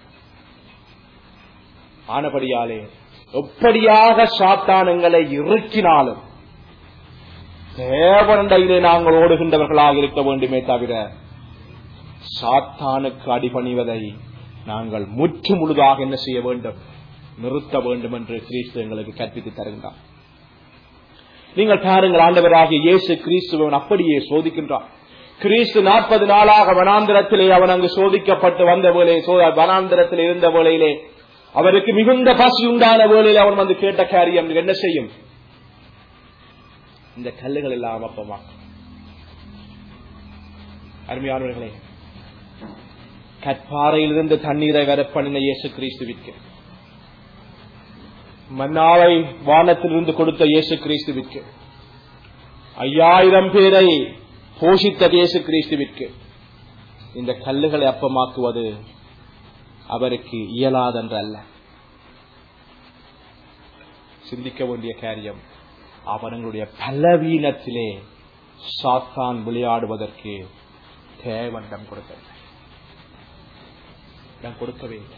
ஆனபடியாலே எப்படியாக சாத்தானங்களை இறுக்கினாலும் தேவனண்டையிலே நாங்கள் ஓடுகின்றவர்களாக இருக்க வேண்டுமே தவிர சாத்தானுக்கு அடிபணிவதை நாங்கள் முற்று முழுதாக என்ன செய்ய வேண்டும் நிறுத்த வேண்டும் என்று கிறிஸ்து எங்களுக்கு கற்பித்து தருகின்றார் நீங்கள் பாருங்கள் ஆண்டவராகிய இயேசு கிறிஸ்துவன் அப்படியே சோதிக்கின்றார் கிறிஸ்து நாற்பது நாளாக வனாந்திரத்திலே அவன் அங்கு சோதிக்கப்பட்டு வந்த வேலை வனாந்திரத்தில் இருந்த வேளையிலே அவருக்கு மிகுந்த பசி உண்டான வேளையில் அவன் வந்து கேட்ட காரியம் என்ன செய்யும் இந்த கல்லுகள் எல்லாம் அப்பமா அருமையானவர்களே கற்பாறையிலிருந்து தண்ணீரை வரப்பண்ணின இயேசு கிறிஸ்துவிற்கு மன்னாவை வானத்திலிருந்து கொடுத்த இயேசு கிறிஸ்துவிற்கு ஐயாயிரம் பேரை போஷித்த இயேசு கிறிஸ்துவிற்கு இந்த கல்லுகளை அப்பமாக்குவது அவருக்கு இயலாதென்றல்ல சிந்திக்க வேண்டிய காரியம் அவர்களுடைய பலவீனத்திலே சாத்தான் விளையாடுவதற்கு தேவண்டம் கொடுக்க கொடுக்கவே இல்லை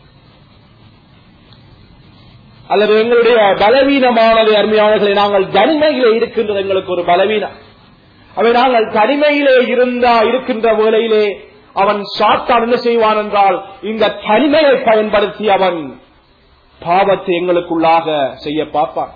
அல்லது எங்களுடைய பலவீனமானது அருமையானவர்களை நாங்கள் தனிமையிலே இருக்கின்றது எங்களுக்கு ஒரு பலவீனம் அவை நாங்கள் தனிமையிலே இருந்தா இருக்கின்ற வேளையிலே அவன் சாத்தான் என்ன செய்வான் என்றால் இந்த தனிமையை பயன்படுத்தி அவன் பாவத்தை எங்களுக்குள்ளாக செய்ய பார்ப்பான்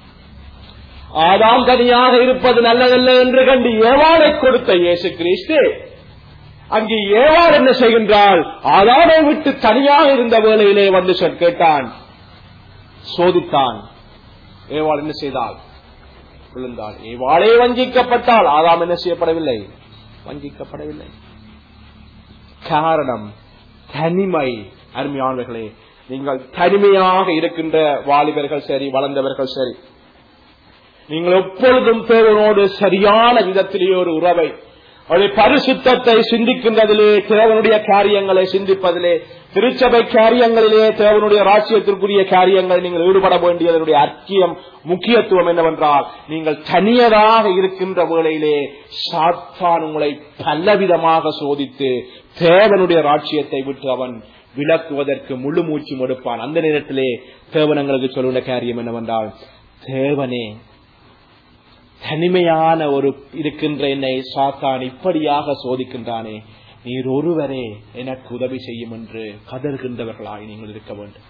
ஆதாம் தனியாக இருப்பது நல்லதல்ல என்று கண்டு ஏவாளை கொடுத்த இயேசு கிறிஸ்து அங்கு ஏவாள் என்ன செய்கின்றால் ஆதாமை விட்டு தனியாக இருந்த வேளையிலே வந்து சொல் கேட்டான் சோதித்தான் ஏவாள் என்ன செய்தால் விழுந்தாள் ஏவாளே வஞ்சிக்கப்பட்டால் ஆதாம் என்ன செய்யப்படவில்லை வஞ்சிக்கப்படவில்லை காரணம் தனிமை அருமையானவர்களே நீங்கள் தனிமையாக இருக்கின்ற வாலிபர்கள் சரி வளர்ந்தவர்கள் சரி நீங்கள் எப்பொழுதும் தேவனோடு சரியான விதத்திலேயே ஒரு உறவை அவருடைய பரிசுத்தத்தை சிந்திக்கின்றதிலே தேவனுடைய காரியங்களை சிந்திப்பதிலே திருச்சபை காரியங்களிலே தேவனுடைய ராஜ்யத்திற்குரிய காரியங்களை நீங்கள் ஈடுபட வேண்டியதனுடைய அக்கியம் முக்கியத்துவம் என்னவென்றால் நீங்கள் தனியதாக இருக்கின்ற வேளையிலே சாத்தான் உங்களை பலவிதமாக சோதித்து தேவனுடைய ராஜ்யத்தை விட்டு அவன் விளக்குவதற்கு முழு மூச்சு மடுப்பான் அந்த நேரத்திலே தேவனங்களுக்கு சொல்லுள்ள காரியம் என்னவென்றால் தேவனே தனிமையான ஒரு இருக்கின்ற என்னை சாத்தான் இப்படியாக சோதிக்கின்றானே நீர் ஒருவரே எனக்கு உதவி செய்யும் என்று கதறுகின்றவர்களாய் நீங்கள் இருக்க வேண்டும்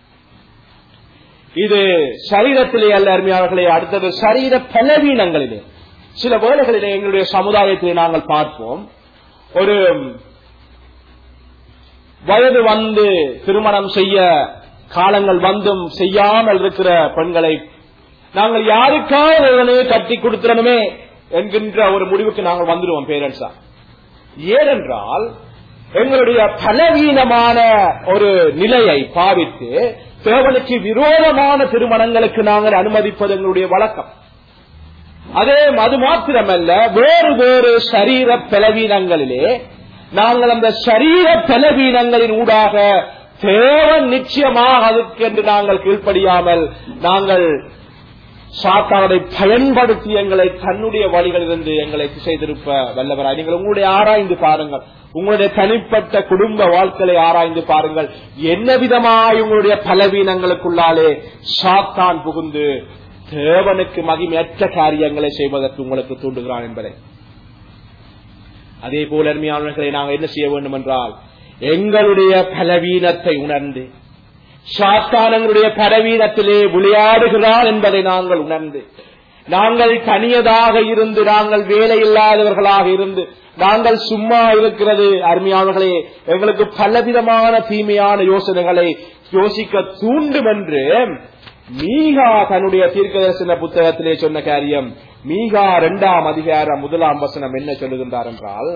இது சரீரத்திலே அல்ல அருமையாளர்களே அடுத்தது சரீர பலவீனங்களிலே சில வேளைகளிலே எங்களுடைய சமுதாயத்திலே நாங்கள் பார்ப்போம் ஒரு வயது வந்து திருமணம் செய்ய காலங்கள் வந்தும் செய்யாமல் இருக்கிற பெண்களை நாங்கள் யாருக்காவது உடனே கட்டி கொடுத்துடணுமே என்கின்ற ஒரு முடிவுக்கு நாங்கள் வந்துடுவோம் பேரண்ட்ஸா ஏனென்றால் எங்களுடைய பலவீனமான ஒரு நிலையை பாவித்து தேவனுக்கு விரோதமான திருமணங்களுக்கு நாங்கள் அனுமதிப்பது எங்களுடைய வழக்கம் அதே அது மாத்திரமல்ல வேறு வேறு சரீர பலவீனங்களிலே நாங்கள் அந்த சரீர பலவீனங்களின் ஊடாக தேவன் நிச்சயமாக அதுக்கு என்று நாங்கள் கீழ்ப்படியாமல் நாங்கள் சாத்தானை பயன்படுத்தி எங்களை தன்னுடைய வழிகளிலிருந்து எங்களை திசை திருப்ப வல்லவராய் நீங்கள் உங்களுடைய ஆராய்ந்து பாருங்கள் உங்களுடைய தனிப்பட்ட குடும்ப வாழ்க்கையை ஆராய்ந்து பாருங்கள் என்ன விதமாய் உங்களுடைய பலவீனங்களுக்குள்ளாலே சாத்தான் புகுந்து தேவனுக்கு மகிமையற்ற காரியங்களை செய்வதற்கு உங்களுக்கு தூண்டுகிறான் என்பதை அதே போல அருமையானவர்களை நாங்கள் என்ன செய்ய வேண்டும் என்றால் எங்களுடைய பலவீனத்தை உணர்ந்து சாத்தானங்களுடைய பலவீனத்திலே விளையாடுகிறார் என்பதை நாங்கள் உணர்ந்து நாங்கள் தனியதாக இருந்து நாங்கள் வேலை இல்லாதவர்களாக இருந்து நாங்கள் சும்மா இருக்கிறது அருமையானவர்களே எங்களுக்கு பலவிதமான தீமையான யோசனைகளை யோசிக்க தூண்டும் என்று மீகா தன்னுடைய தீர்க்கதரிசன புத்தகத்திலே சொன்ன காரியம் மீகா இரண்டாம் அதிகாரம் முதலாம் வசனம் என்ன சொல்லுகின்றார் என்றால்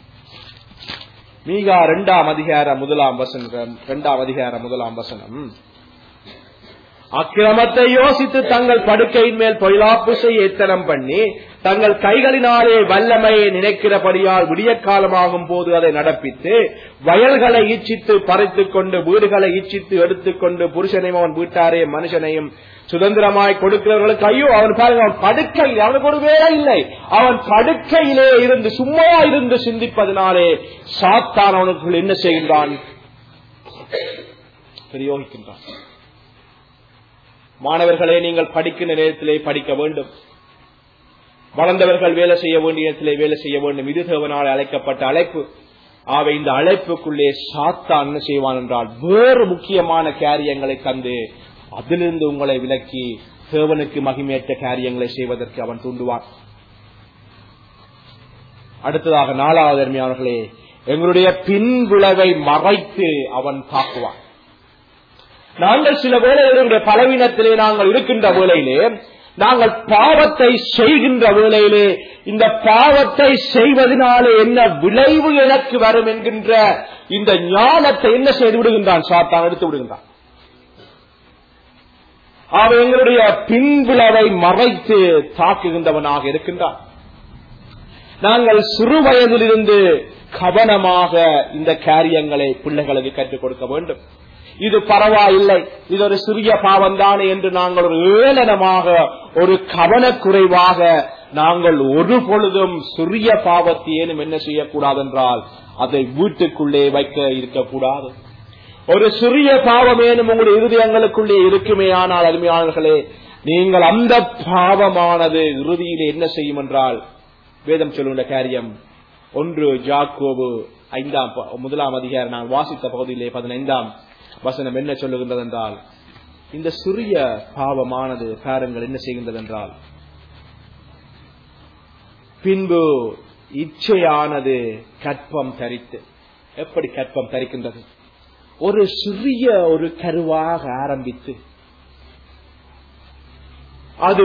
மீகா இரண்டாம் அதிகாரம் முதலாம் வசனம் இரண்டாம் அதிகாரம் முதலாம் வசனம் அக்கிரமத்தை யோசித்து தங்கள் படுக்கையின் மேல் பொய்லாப்பு செய்ய எத்தனம் பண்ணி தங்கள் கைகளினாலே வல்லமையை நினைக்கிறபடியால் விடிய காலமாகும் போது அதை நடப்பித்து வயல்களை இச்சித்து பறித்துக் கொண்டு வீடுகளை இச்சித்து எடுத்துக்கொண்டு புருஷனையும் அவன் வீட்டாரே மனுஷனையும் சுதந்திரமாய் கொடுக்கிறவர்களுக்கு ஐயோ அவன் பாருங்க அவன் படுக்கையில் அவனுக்கு ஒரு வேலை இல்லை அவன் படுக்கையிலே இருந்து சும்மா இருந்து சிந்திப்பதனாலே சாத்தான் அவனுக்குள் என்ன செய்கின்றான் பிரயோகிக்கின்றான் மாணவர்களே நீங்கள் படிக்கின்ற நேரத்திலே படிக்க வேண்டும் வளர்ந்தவர்கள் வேலை செய்ய வேண்டிய நேரத்திலே வேலை செய்ய வேண்டும் இது தேவனால் அழைக்கப்பட்ட அழைப்பு ஆக இந்த அழைப்புக்குள்ளே சாத்தான் என்ன செய்வான் என்றால் வேறு முக்கியமான காரியங்களை தந்து அதிலிருந்து உங்களை விலக்கி தேவனுக்கு மகிமேற்ற காரியங்களை செய்வதற்கு அவன் தூண்டுவான் அடுத்ததாக நாலாவது அருமையானவர்களே எங்களுடைய பின்விளைவை மறைத்து அவன் தாக்குவான் நாங்கள் சில வேளைகளுடைய பலவீனத்திலே நாங்கள் இருக்கின்ற வேளையிலே நாங்கள் பாவத்தை செய்கின்ற வேளையிலே இந்த பாவத்தை செய்வதனாலே என்ன விளைவு எனக்கு வரும் என்கின்ற இந்த ஞானத்தை என்ன செய்து விடுகின்றான் சாத்தான் எடுத்து விடுகின்றான் அவன் எங்களுடைய பின்விளைவை மறைத்து தாக்குகின்றவனாக இருக்கின்றான் நாங்கள் சிறு வயதிலிருந்து கவனமாக இந்த காரியங்களை பிள்ளைகளுக்கு கற்றுக் கொடுக்க வேண்டும் இது பரவாயில்லை இது ஒரு சிறிய பாவம் தானே என்று நாங்கள் ஒரு ஏளனமாக ஒரு கவனக்குறைவாக நாங்கள் ஒரு பொழுதும் சிறிய பாவத்தை ஏனும் என்ன செய்யக்கூடாது என்றால் அதை வீட்டுக்குள்ளே வைக்க இருக்கக்கூடாது ஒரு சிறிய பாவம் ஏனும் உங்களுடைய இருதயங்களுக்குள்ளே இருக்குமே ஆனால் அருமையாளர்களே நீங்கள் அந்த பாவமானது இறுதியில் என்ன செய்யும் என்றால் வேதம் சொல்லுகின்ற காரியம் ஒன்று ஜாக்கோபு ஐந்தாம் முதலாம் அதிகாரம் நான் வாசித்த பகுதியிலே பதினைந்தாம் வசனம் என்ன சொல்லுகின்றது என்றால் இந்த சிறிய பாவமானது பாருங்கள் என்ன செய்கின்றது என்றால் பின்பு இச்சையானது கற்பம் தரித்து எப்படி கற்பம் தரிக்கின்றது ஒரு சிறிய ஒரு கருவாக ஆரம்பித்து அது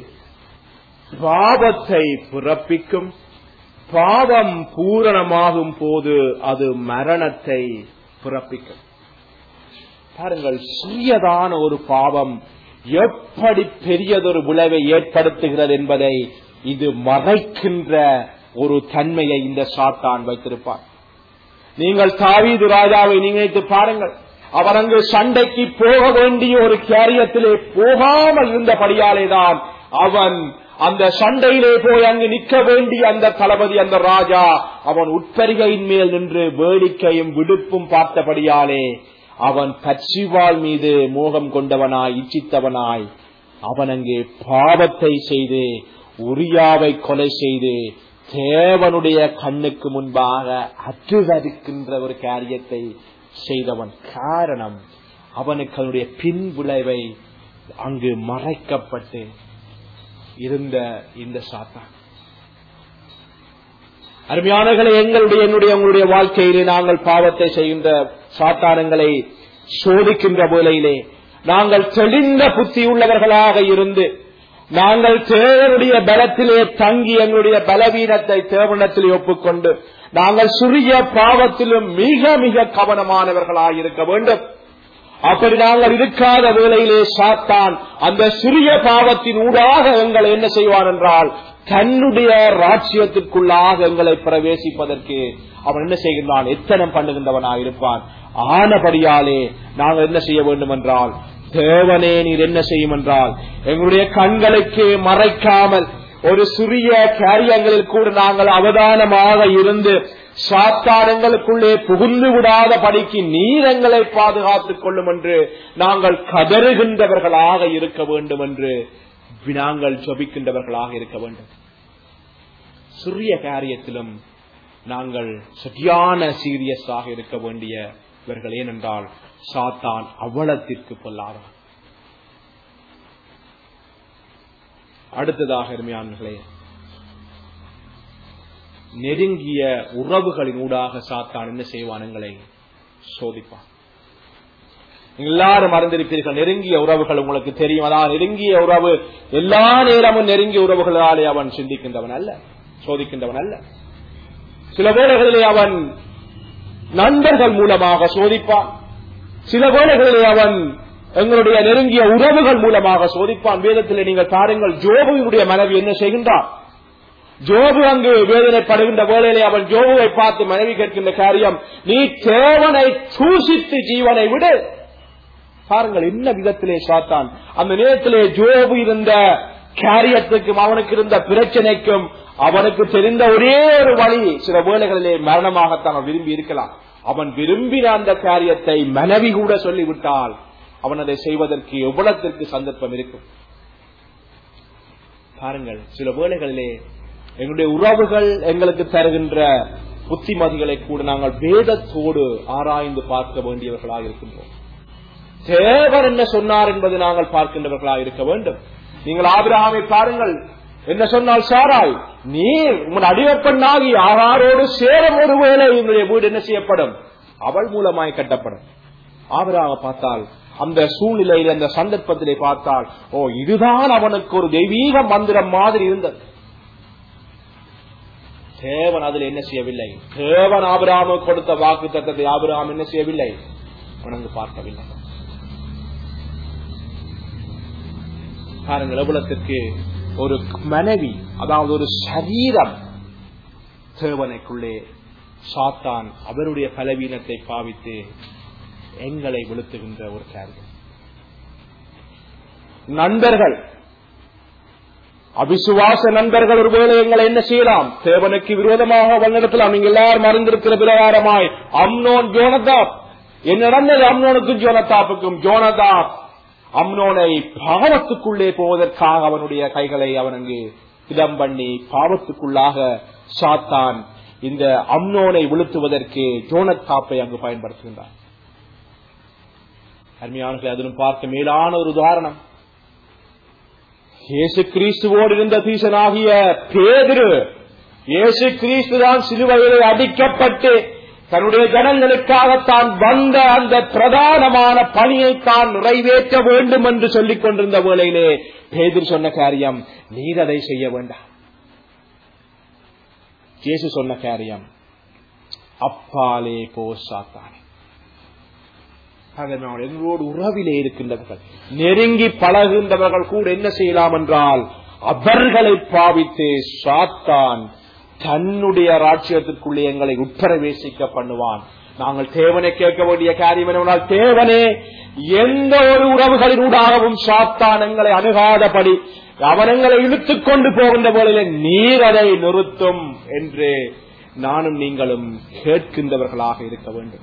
பாவத்தை பிறப்பிக்கும் பாவம் பூரணமாகும் போது அது மரணத்தை பிறப்பிக்கும் பாருங்கள் சிறியதான ஒரு பாவம் எப்படி பெரியதொரு விளைவை ஏற்படுத்துகிறது என்பதை இது மறைக்கின்ற ஒரு தன்மையை இந்த சாத்தான் வைத்திருப்பார் நீங்கள் தாவீது ராஜாவை நினைத்து பாருங்கள் அவர் அங்கு சண்டைக்கு போக வேண்டிய ஒரு கேரியத்திலே போகாமல் இருந்தபடியாலே தான் அவன் அந்த சண்டையிலே போய் அங்கு நிற்க வேண்டிய அந்த தளபதி அந்த ராஜா அவன் உட்பரிகையின் மேல் நின்று வேடிக்கையும் விடுப்பும் பார்த்தபடியாலே அவன் கட்சிவாள் மீது மோகம் கொண்டவனாய் இச்சித்தவனாய் அவன் அங்கே பாவத்தை செய்து உரியாவை கொலை செய்து தேவனுடைய கண்ணுக்கு முன்பாக அற்றுதரிக்கின்ற ஒரு காரியத்தை செய்தவன் காரணம் அவனுக்கு அதனுடைய பின் விளைவை அங்கு மறைக்கப்பட்டு இருந்த இந்த சாத்தான் அருமையானகளை எங்களுடைய என்னுடைய உங்களுடைய வாழ்க்கையிலே நாங்கள் பாவத்தை செய்கின்ற சாத்தானங்களை சோதிக்கின்ற வேளையிலே நாங்கள் தெளிந்த புத்தி உள்ளவர்களாக இருந்து நாங்கள் தேவனுடைய பலத்திலே தங்கி எங்களுடைய பலவீனத்தை தேவனத்திலே ஒப்புக்கொண்டு நாங்கள் சிறிய பாவத்திலும் மிக மிக கவனமானவர்களாக இருக்க வேண்டும் அப்படி நாங்கள் இருக்காத வேளையிலே சாத்தான் அந்த சிறிய பாவத்தின் ஊடாக எங்களை என்ன செய்வான் என்றால் தன்னுடைய ராஜ்யத்திற்குள்ளாக எங்களை பிரவேசிப்பதற்கு அவன் என்ன செய்கின்றான் எத்தனம் பண்ணுகின்றவனாக இருப்பான் ஆனபடியாலே நாங்கள் என்ன செய்ய வேண்டும் என்றால் தேவனே நீர் என்ன செய்யும் என்றால் எங்களுடைய கண்களுக்கு மறைக்காமல் ஒரு சிறிய காரியங்களில் கூட நாங்கள் அவதானமாக இருந்து சாத்தானங்களுக்குள்ளே புகுந்து விடாத படிக்கு நீர் எங்களை பாதுகாத்துக் கொள்ளும் என்று நாங்கள் கதறுகின்றவர்களாக இருக்க வேண்டும் என்று நாங்கள் ஜபிக்கின்றவர்களாக இருக்க வேண்டும் சிறிய காரியத்திலும் நாங்கள் சரியான சீரியஸாக இருக்க வேண்டியவர்கள் ஏனென்றால் சாத்தான் அவலத்திற்கு பொல்லாதவன் அடுத்ததாக அருமையானர்களே நெருங்கிய உறவுகளின் ஊடாக சாத்தான் என்ன செய்வான் எங்களை சோதிப்பான் நீங்க எல்லாரும் மறந்திருப்பீர்கள் நெருங்கிய உறவுகள் உங்களுக்கு தெரியும் அதான் நெருங்கிய உறவு எல்லா நேரமும் நெருங்கிய உறவுகளாலே அவன் சிந்திக்கின்றவன் அல்ல சோதிக்கின்றவன் அல்ல சில வேளைகளிலே அவன் நண்பர்கள் மூலமாக சோதிப்பான் சில வேளைகளிலே அவன் எங்களுடைய நெருங்கிய உறவுகள் மூலமாக சோதிப்பான் வேதத்திலே நீங்கள் பாருங்கள் ஜோபுவினுடைய மனைவி என்ன செய்கின்றார் ஜோபு அங்கு வேதனைப்படுகின்ற வேளையிலே அவன் ஜோபுவை பார்த்து மனைவி கேட்கின்ற காரியம் நீ தேவனை சூசித்து ஜீவனை விடு பாருங்கள் என்ன விதத்திலே சாத்தான் அந்த நேரத்திலே ஜோபு இருந்த காரியத்துக்கும் அவனுக்கு இருந்த பிரச்சனைக்கும் அவனுக்கு தெரிந்த ஒரே ஒரு வழி சில வேளைகளிலே மரணமாகத்தான் அவன் விரும்பி இருக்கலாம் அவன் விரும்பின அந்த காரியத்தை மனைவி கூட சொல்லிவிட்டால் அவன் அதை செய்வதற்கு எவ்வளத்திற்கு சந்தர்ப்பம் இருக்கும் பாருங்கள் சில வேளைகளிலே எங்களுடைய உறவுகள் எங்களுக்கு தருகின்ற புத்திமதிகளை கூட நாங்கள் வேதத்தோடு ஆராய்ந்து பார்க்க வேண்டியவர்களாக இருக்கின்றோம் தேவர் என்ன சொன்னார் என்பதை நாங்கள் பார்க்கின்றவர்களாக இருக்க வேண்டும் நீங்கள் ஆபிரகாமை பாருங்கள் என்ன சொன்னால் சாராய் நீர் உங்கள் அடிவப்பண்ணாகி ஆகாரோடு சேரும் ஒரு வேளை உங்களுடைய வீடு என்ன செய்யப்படும் அவள் மூலமாய் கட்டப்படும் ஆபிரகாம பார்த்தால் அந்த சூழ்நிலையில் அந்த சந்தர்ப்பத்திலே பார்த்தால் ஓ இதுதான் அவனுக்கு ஒரு தெய்வீக மந்திரம் மாதிரி இருந்தது தேவன் அதில் என்ன செய்யவில்லை தேவன் ஆபிரகாம கொடுத்த வாக்கு தத்தத்தை ஆபிரகாம் என்ன செய்யவில்லை உணர்ந்து பார்க்கவில்லை பாருங்கள் எவ்வளத்திற்கு ஒரு மனைவி அதாவது ஒரு சரீரம் தேவனைக்குள்ளே சாத்தான் அவருடைய பலவீனத்தை பாவித்து எங்களை விழுத்துகின்ற ஒரு காரியம் நண்பர்கள் அவிசுவாச நண்பர்கள் ஒருவேளை எங்களை என்ன செய்யலாம் தேவனுக்கு விரோதமாக வல்லிடத்தில் நீங்க எல்லாரும் மறந்திருக்கிற பிரகாரமாய் அம்னோன் ஜோனதாப் என்ன நடந்தது அம்னோனுக்கும் ஜோனதாப்புக்கும் ஜோனதாப் அம்னோனை பாவத்துக்குள்ளே போவதற்காக அவனுடைய கைகளை அவன் அங்கு இடம் பண்ணி பாவத்துக்குள்ளாக சாத்தான் இந்த அம்னோனை விழுத்துவதற்கு ஜோனத்தாப்பை அங்கு பயன்படுத்துகின்றான் அருமையானவர்களை அதிலும் பார்க்க மேலான ஒரு உதாரணம் இயேசு கிறிஸ்துவோடு இருந்த தீசனாகிய பேதிரு இயேசு கிறிஸ்து தான் சிலுவையிலே அடிக்கப்பட்டு தன்னுடைய ஜனங்களுக்காக தான் வந்த அந்த பிரதானமான பணியை தான் நிறைவேற்ற வேண்டும் என்று சொல்லிக் கொண்டிருந்த வேளையிலே பேதிர் சொன்ன காரியம் நீர் அதை செய்ய வேண்டாம் இயேசு சொன்ன காரியம் அப்பாலே போ சாத்தானே அதனால் எங்களோடு உறவிலே இருக்கின்றவர்கள் நெருங்கி பழகுகின்றவர்கள் கூட என்ன செய்யலாம் என்றால் அவர்களை பாவித்து சாத்தான் தன்னுடைய ராட்சியத்திற்குள்ளே எங்களை உட்பிரவேசிக்க பண்ணுவான் நாங்கள் தேவனை கேட்க வேண்டிய காரியம் என்னவென்றால் தேவனே எந்த ஒரு உறவுகளின் ஊடாகவும் சாத்தான் எங்களை அணுகாதபடி அவன் எங்களை இழுத்துக் கொண்டு போகின்ற போதிலே நீர் அதை நிறுத்தும் என்று நானும் நீங்களும் கேட்கின்றவர்களாக இருக்க வேண்டும்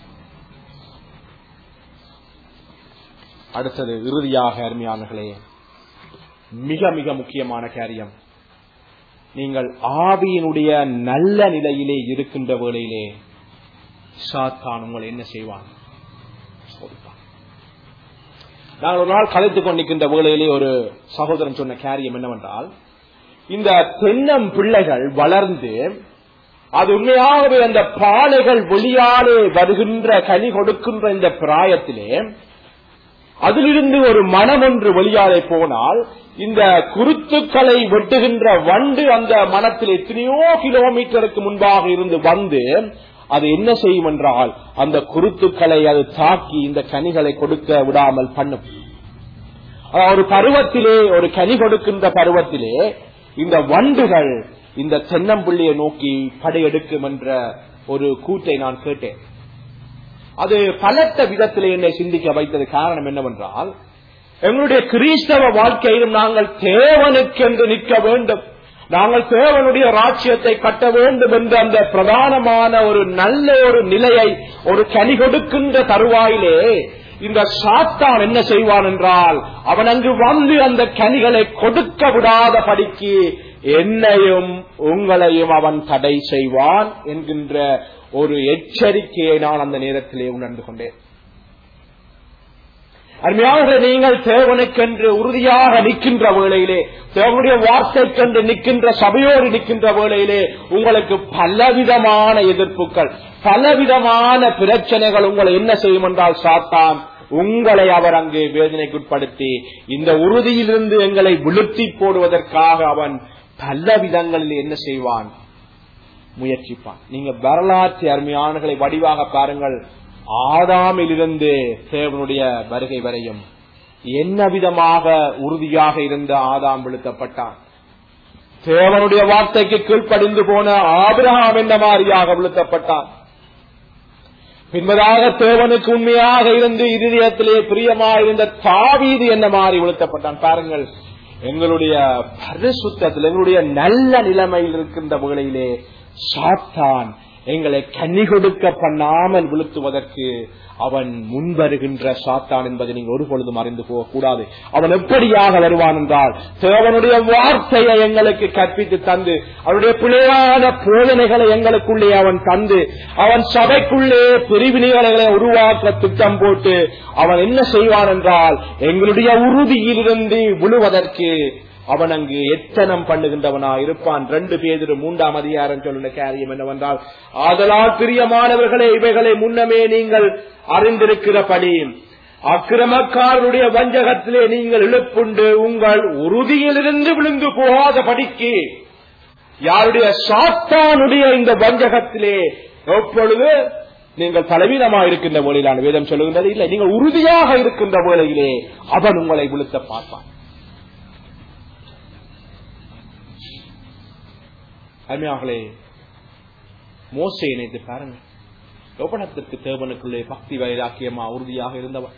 அடுத்தது இறுதியாக அருமையானர்களே மிக மிக முக்கியமான காரியம் நீங்கள் ஆவியினுடைய நல்ல நிலையிலே இருக்கின்ற வேளையிலே சாத்தான் உங்களை என்ன செய்வான் சோதிப்பான் நாங்கள் ஒரு நாள் கலைத்துக் கொண்டிருக்கின்ற வேளையிலே ஒரு சகோதரன் சொன்ன காரியம் என்னவென்றால் இந்த தென்னம் பிள்ளைகள் வளர்ந்து அது உண்மையாகவே அந்த பாலைகள் வெளியாலே வருகின்ற கனி கொடுக்கின்ற இந்த பிராயத்திலே அதிலிருந்து ஒரு மனம் ஒன்று வெளியாலே போனால் இந்த குருத்துக்களை வெட்டுகின்ற வண்டு அந்த மனத்தில் எத்தனையோ கிலோமீட்டருக்கு முன்பாக இருந்து வந்து அது என்ன செய்யும் என்றால் அந்த குருத்துக்களை அது தாக்கி இந்த கனிகளை கொடுக்க விடாமல் பண்ணும் ஒரு பருவத்திலே ஒரு கனி கொடுக்கின்ற பருவத்திலே இந்த வண்டுகள் இந்த தென்னம்பிள்ளையை நோக்கி படையெடுக்கும் என்ற ஒரு கூற்றை நான் கேட்டேன் அது பலத்த விதத்திலே என்னை சிந்திக்க வைத்தது காரணம் என்னவென்றால் எங்களுடைய கிறிஸ்தவ வாழ்க்கையிலும் நாங்கள் தேவனுக்கென்று நிற்க வேண்டும் நாங்கள் தேவனுடைய ராட்சியத்தை கட்ட வேண்டும் என்ற அந்த பிரதானமான ஒரு நல்ல ஒரு நிலையை ஒரு கனி கொடுக்கின்ற தருவாயிலே இந்த சாத்தான் என்ன செய்வான் என்றால் அவன் அங்கு வந்து அந்த கனிகளை கொடுக்க விடாத படிக்கு என்னையும் உங்களையும் அவன் தடை செய்வான் என்கின்ற ஒரு எச்சரிக்கையை நான் அந்த நேரத்திலே உணர்ந்து கொண்டேன் அருமையாக நீங்கள் தேவனுக்கென்று உறுதியாக நிற்கின்ற வேளையிலே தேவனுடைய வார்த்தைக்கென்று நிற்கின்ற சபையோடு நிற்கின்ற வேளையிலே உங்களுக்கு பலவிதமான எதிர்ப்புகள் பலவிதமான பிரச்சனைகள் உங்களை என்ன செய்யும் என்றால் சாத்தான் உங்களை அவர் அங்கு வேதனைக்குட்படுத்தி இந்த உறுதியிலிருந்து எங்களை விழுத்தி போடுவதற்காக அவன் பல விதங்களில் என்ன செய்வான் முயற்சிப்பான் நீங்க வரலாற்று அருமையானகளை வடிவாக பாருங்கள் ஆதாமிலிருந்து தேவனுடைய வருகை வரையும் என்ன விதமாக உறுதியாக இருந்த ஆதாம் விழுத்தப்பட்டான் தேவனுடைய வார்த்தைக்கு கீழ்ப்படிந்து போன ஆபிரகாம் என்ற மாதிரியாக விழுத்தப்பட்டான் பின்பதாக தேவனுக்கு உண்மையாக இருந்து இருதயத்திலே பிரியமாக இருந்த தாவீது என்ன மாதிரி விழுத்தப்பட்டான் பாருங்கள் எங்களுடைய பரிசுத்தத்தில் எங்களுடைய நல்ல நிலைமையில் இருக்கின்ற வேளையிலே சாத்தான் எங்களை கன்னி கொடுக்க பண்ணாமல் விழுத்துவதற்கு அவன் முன்வருகின்ற சாத்தான் என்பதை நீங்க ஒரு பொழுதும் அறிந்து போகக்கூடாது அவன் எப்படியாக வருவான் என்றால் தேவனுடைய வார்த்தையை எங்களுக்கு கற்பித்து தந்து அவனுடைய பிழையான போதனைகளை எங்களுக்குள்ளே அவன் தந்து அவன் சபைக்குள்ளே பிரிவினைகளை உருவாக்க திட்டம் போட்டு அவன் என்ன செய்வான் என்றால் எங்களுடைய உறுதியிலிருந்து விழுவதற்கு அவன் அங்கு எத்தனம் பண்ணுகின்றவனா இருப்பான் ரெண்டு பேர் மூன்றாம் அதிகாரம் சொல்லுள்ள காரியம் என்னவென்றால் ஆதலால் பிரியமானவர்களே இவைகளை முன்னமே நீங்கள் அறிந்திருக்கிறபடி அக்கிரமக்காரருடைய வஞ்சகத்திலே நீங்கள் இழுப்புண்டு உங்கள் உறுதியிலிருந்து விழுந்து போகாத படிக்கு யாருடைய சாத்தானுடைய இந்த வஞ்சகத்திலே எப்பொழுது நீங்கள் பலவீனமாக இருக்கின்ற வேளையிலான வேதம் சொல்லுகின்றது இல்லை நீங்கள் உறுதியாக இருக்கின்ற வேளையிலே அவன் உங்களை விழுத்த பார்ப்பான் அருமையாகலே மோசை இணைத்து பாருங்க யோபனத்திற்கு தேவனுக்குள்ளே பக்தி வைராக்கியமா உறுதியாக இருந்தவன்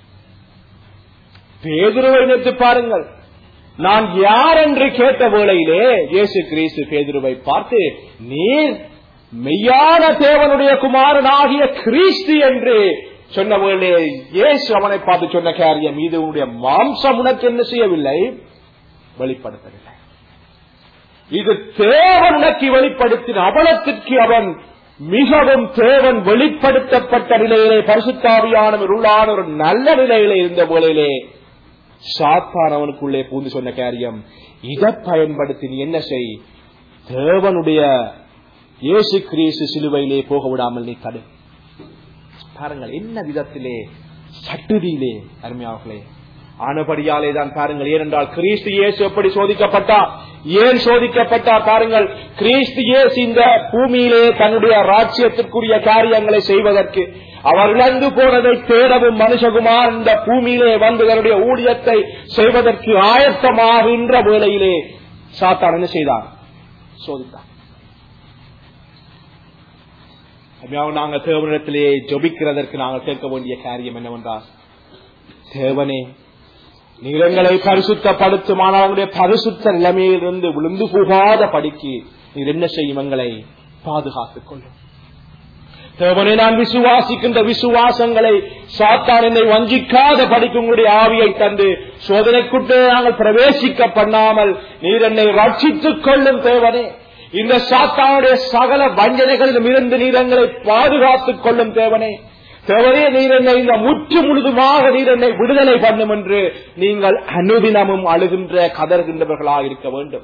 பேதுருவை நினைத்து பாருங்கள் நான் யார் என்று கேட்ட வேளையிலே இயேசு கிறிஸ்து பேதுருவை பார்த்து நீர் மெய்யான தேவனுடைய குமாரனாகிய கிறிஸ்து என்று சொன்ன வேளே இயேசு அவனை பார்த்து சொன்ன காரியம் இது உன்னுடைய மாம்சம் உனக்கு என்ன செய்யவில்லை வெளிப்படுத்தவில்லை இது தேவன் உனக்கு வெளிப்படுத்தின அவலத்திற்கு அவன் மிகவும் தேவன் வெளிப்படுத்தப்பட்ட நிலையிலே பரிசுத்தாவியானவர் உள்ளான ஒரு நல்ல நிலையிலே இருந்த வேளையிலே சாத்தான் அவனுக்குள்ளே பூந்து சொன்ன காரியம் இதை பயன்படுத்தி நீ என்ன செய் தேவனுடைய இயேசு கிரீசு சிலுவையிலே போக விடாமல் நீ தடு பாருங்கள் என்ன விதத்திலே சட்டுதியிலே அருமையாவர்களே ஆனபடியாலே தான் பாருங்கள் ஏனென்றால் கிறிஸ்து இயேசு எப்படி சோதிக்கப்பட்டார் ஏன் சோதிக்கப்பட்டார் பாருங்கள் கிறிஸ்து இயேசு இந்த பூமியிலே தன்னுடைய ராஜ்யத்திற்குரிய காரியங்களை செய்வதற்கு அவர் இழந்து போனதை தேடவும் மனுஷகுமார் இந்த பூமியிலே வந்து தன்னுடைய ஊழியத்தை செய்வதற்கு ஆயத்தமாகின்ற வேளையிலே சாத்தான் என்ன செய்தார் சோதித்தார் நாங்க தேவனிடத்திலே ஜபிக்கிறதற்கு நாங்கள் கேட்க வேண்டிய காரியம் என்னவென்றால் தேவனே நிலங்களை பரிசுத்தப்படுத்தும் ஆனால் அவங்களுடைய பரிசுத்த நிலைமையிலிருந்து விழுந்து போகாத படிக்கு நீர் என்ன செய்யும் எங்களை பாதுகாத்துக் கொள்ளும் தேவனை நான் விசுவாசிக்கின்ற விசுவாசங்களை சாத்தான் என்னை வஞ்சிக்காத படிக்கும் உங்களுடைய ஆவியை தந்து சோதனைக்குட்டே நாங்கள் பிரவேசிக்க பண்ணாமல் நீர் என்னை ரட்சித்துக் கொள்ளும் தேவனே இந்த சாத்தானுடைய சகல வஞ்சனைகளிலும் இருந்து நீர் எங்களை பாதுகாத்துக் கொள்ளும் தேவனே தேவனே நீர் என்னை இந்த முற்று முழுதுமாக நீர் என்னை விடுதலை பண்ணும் என்று நீங்கள் அனுதினமும் அழுகின்ற கதறுகின்றவர்களாக இருக்க வேண்டும்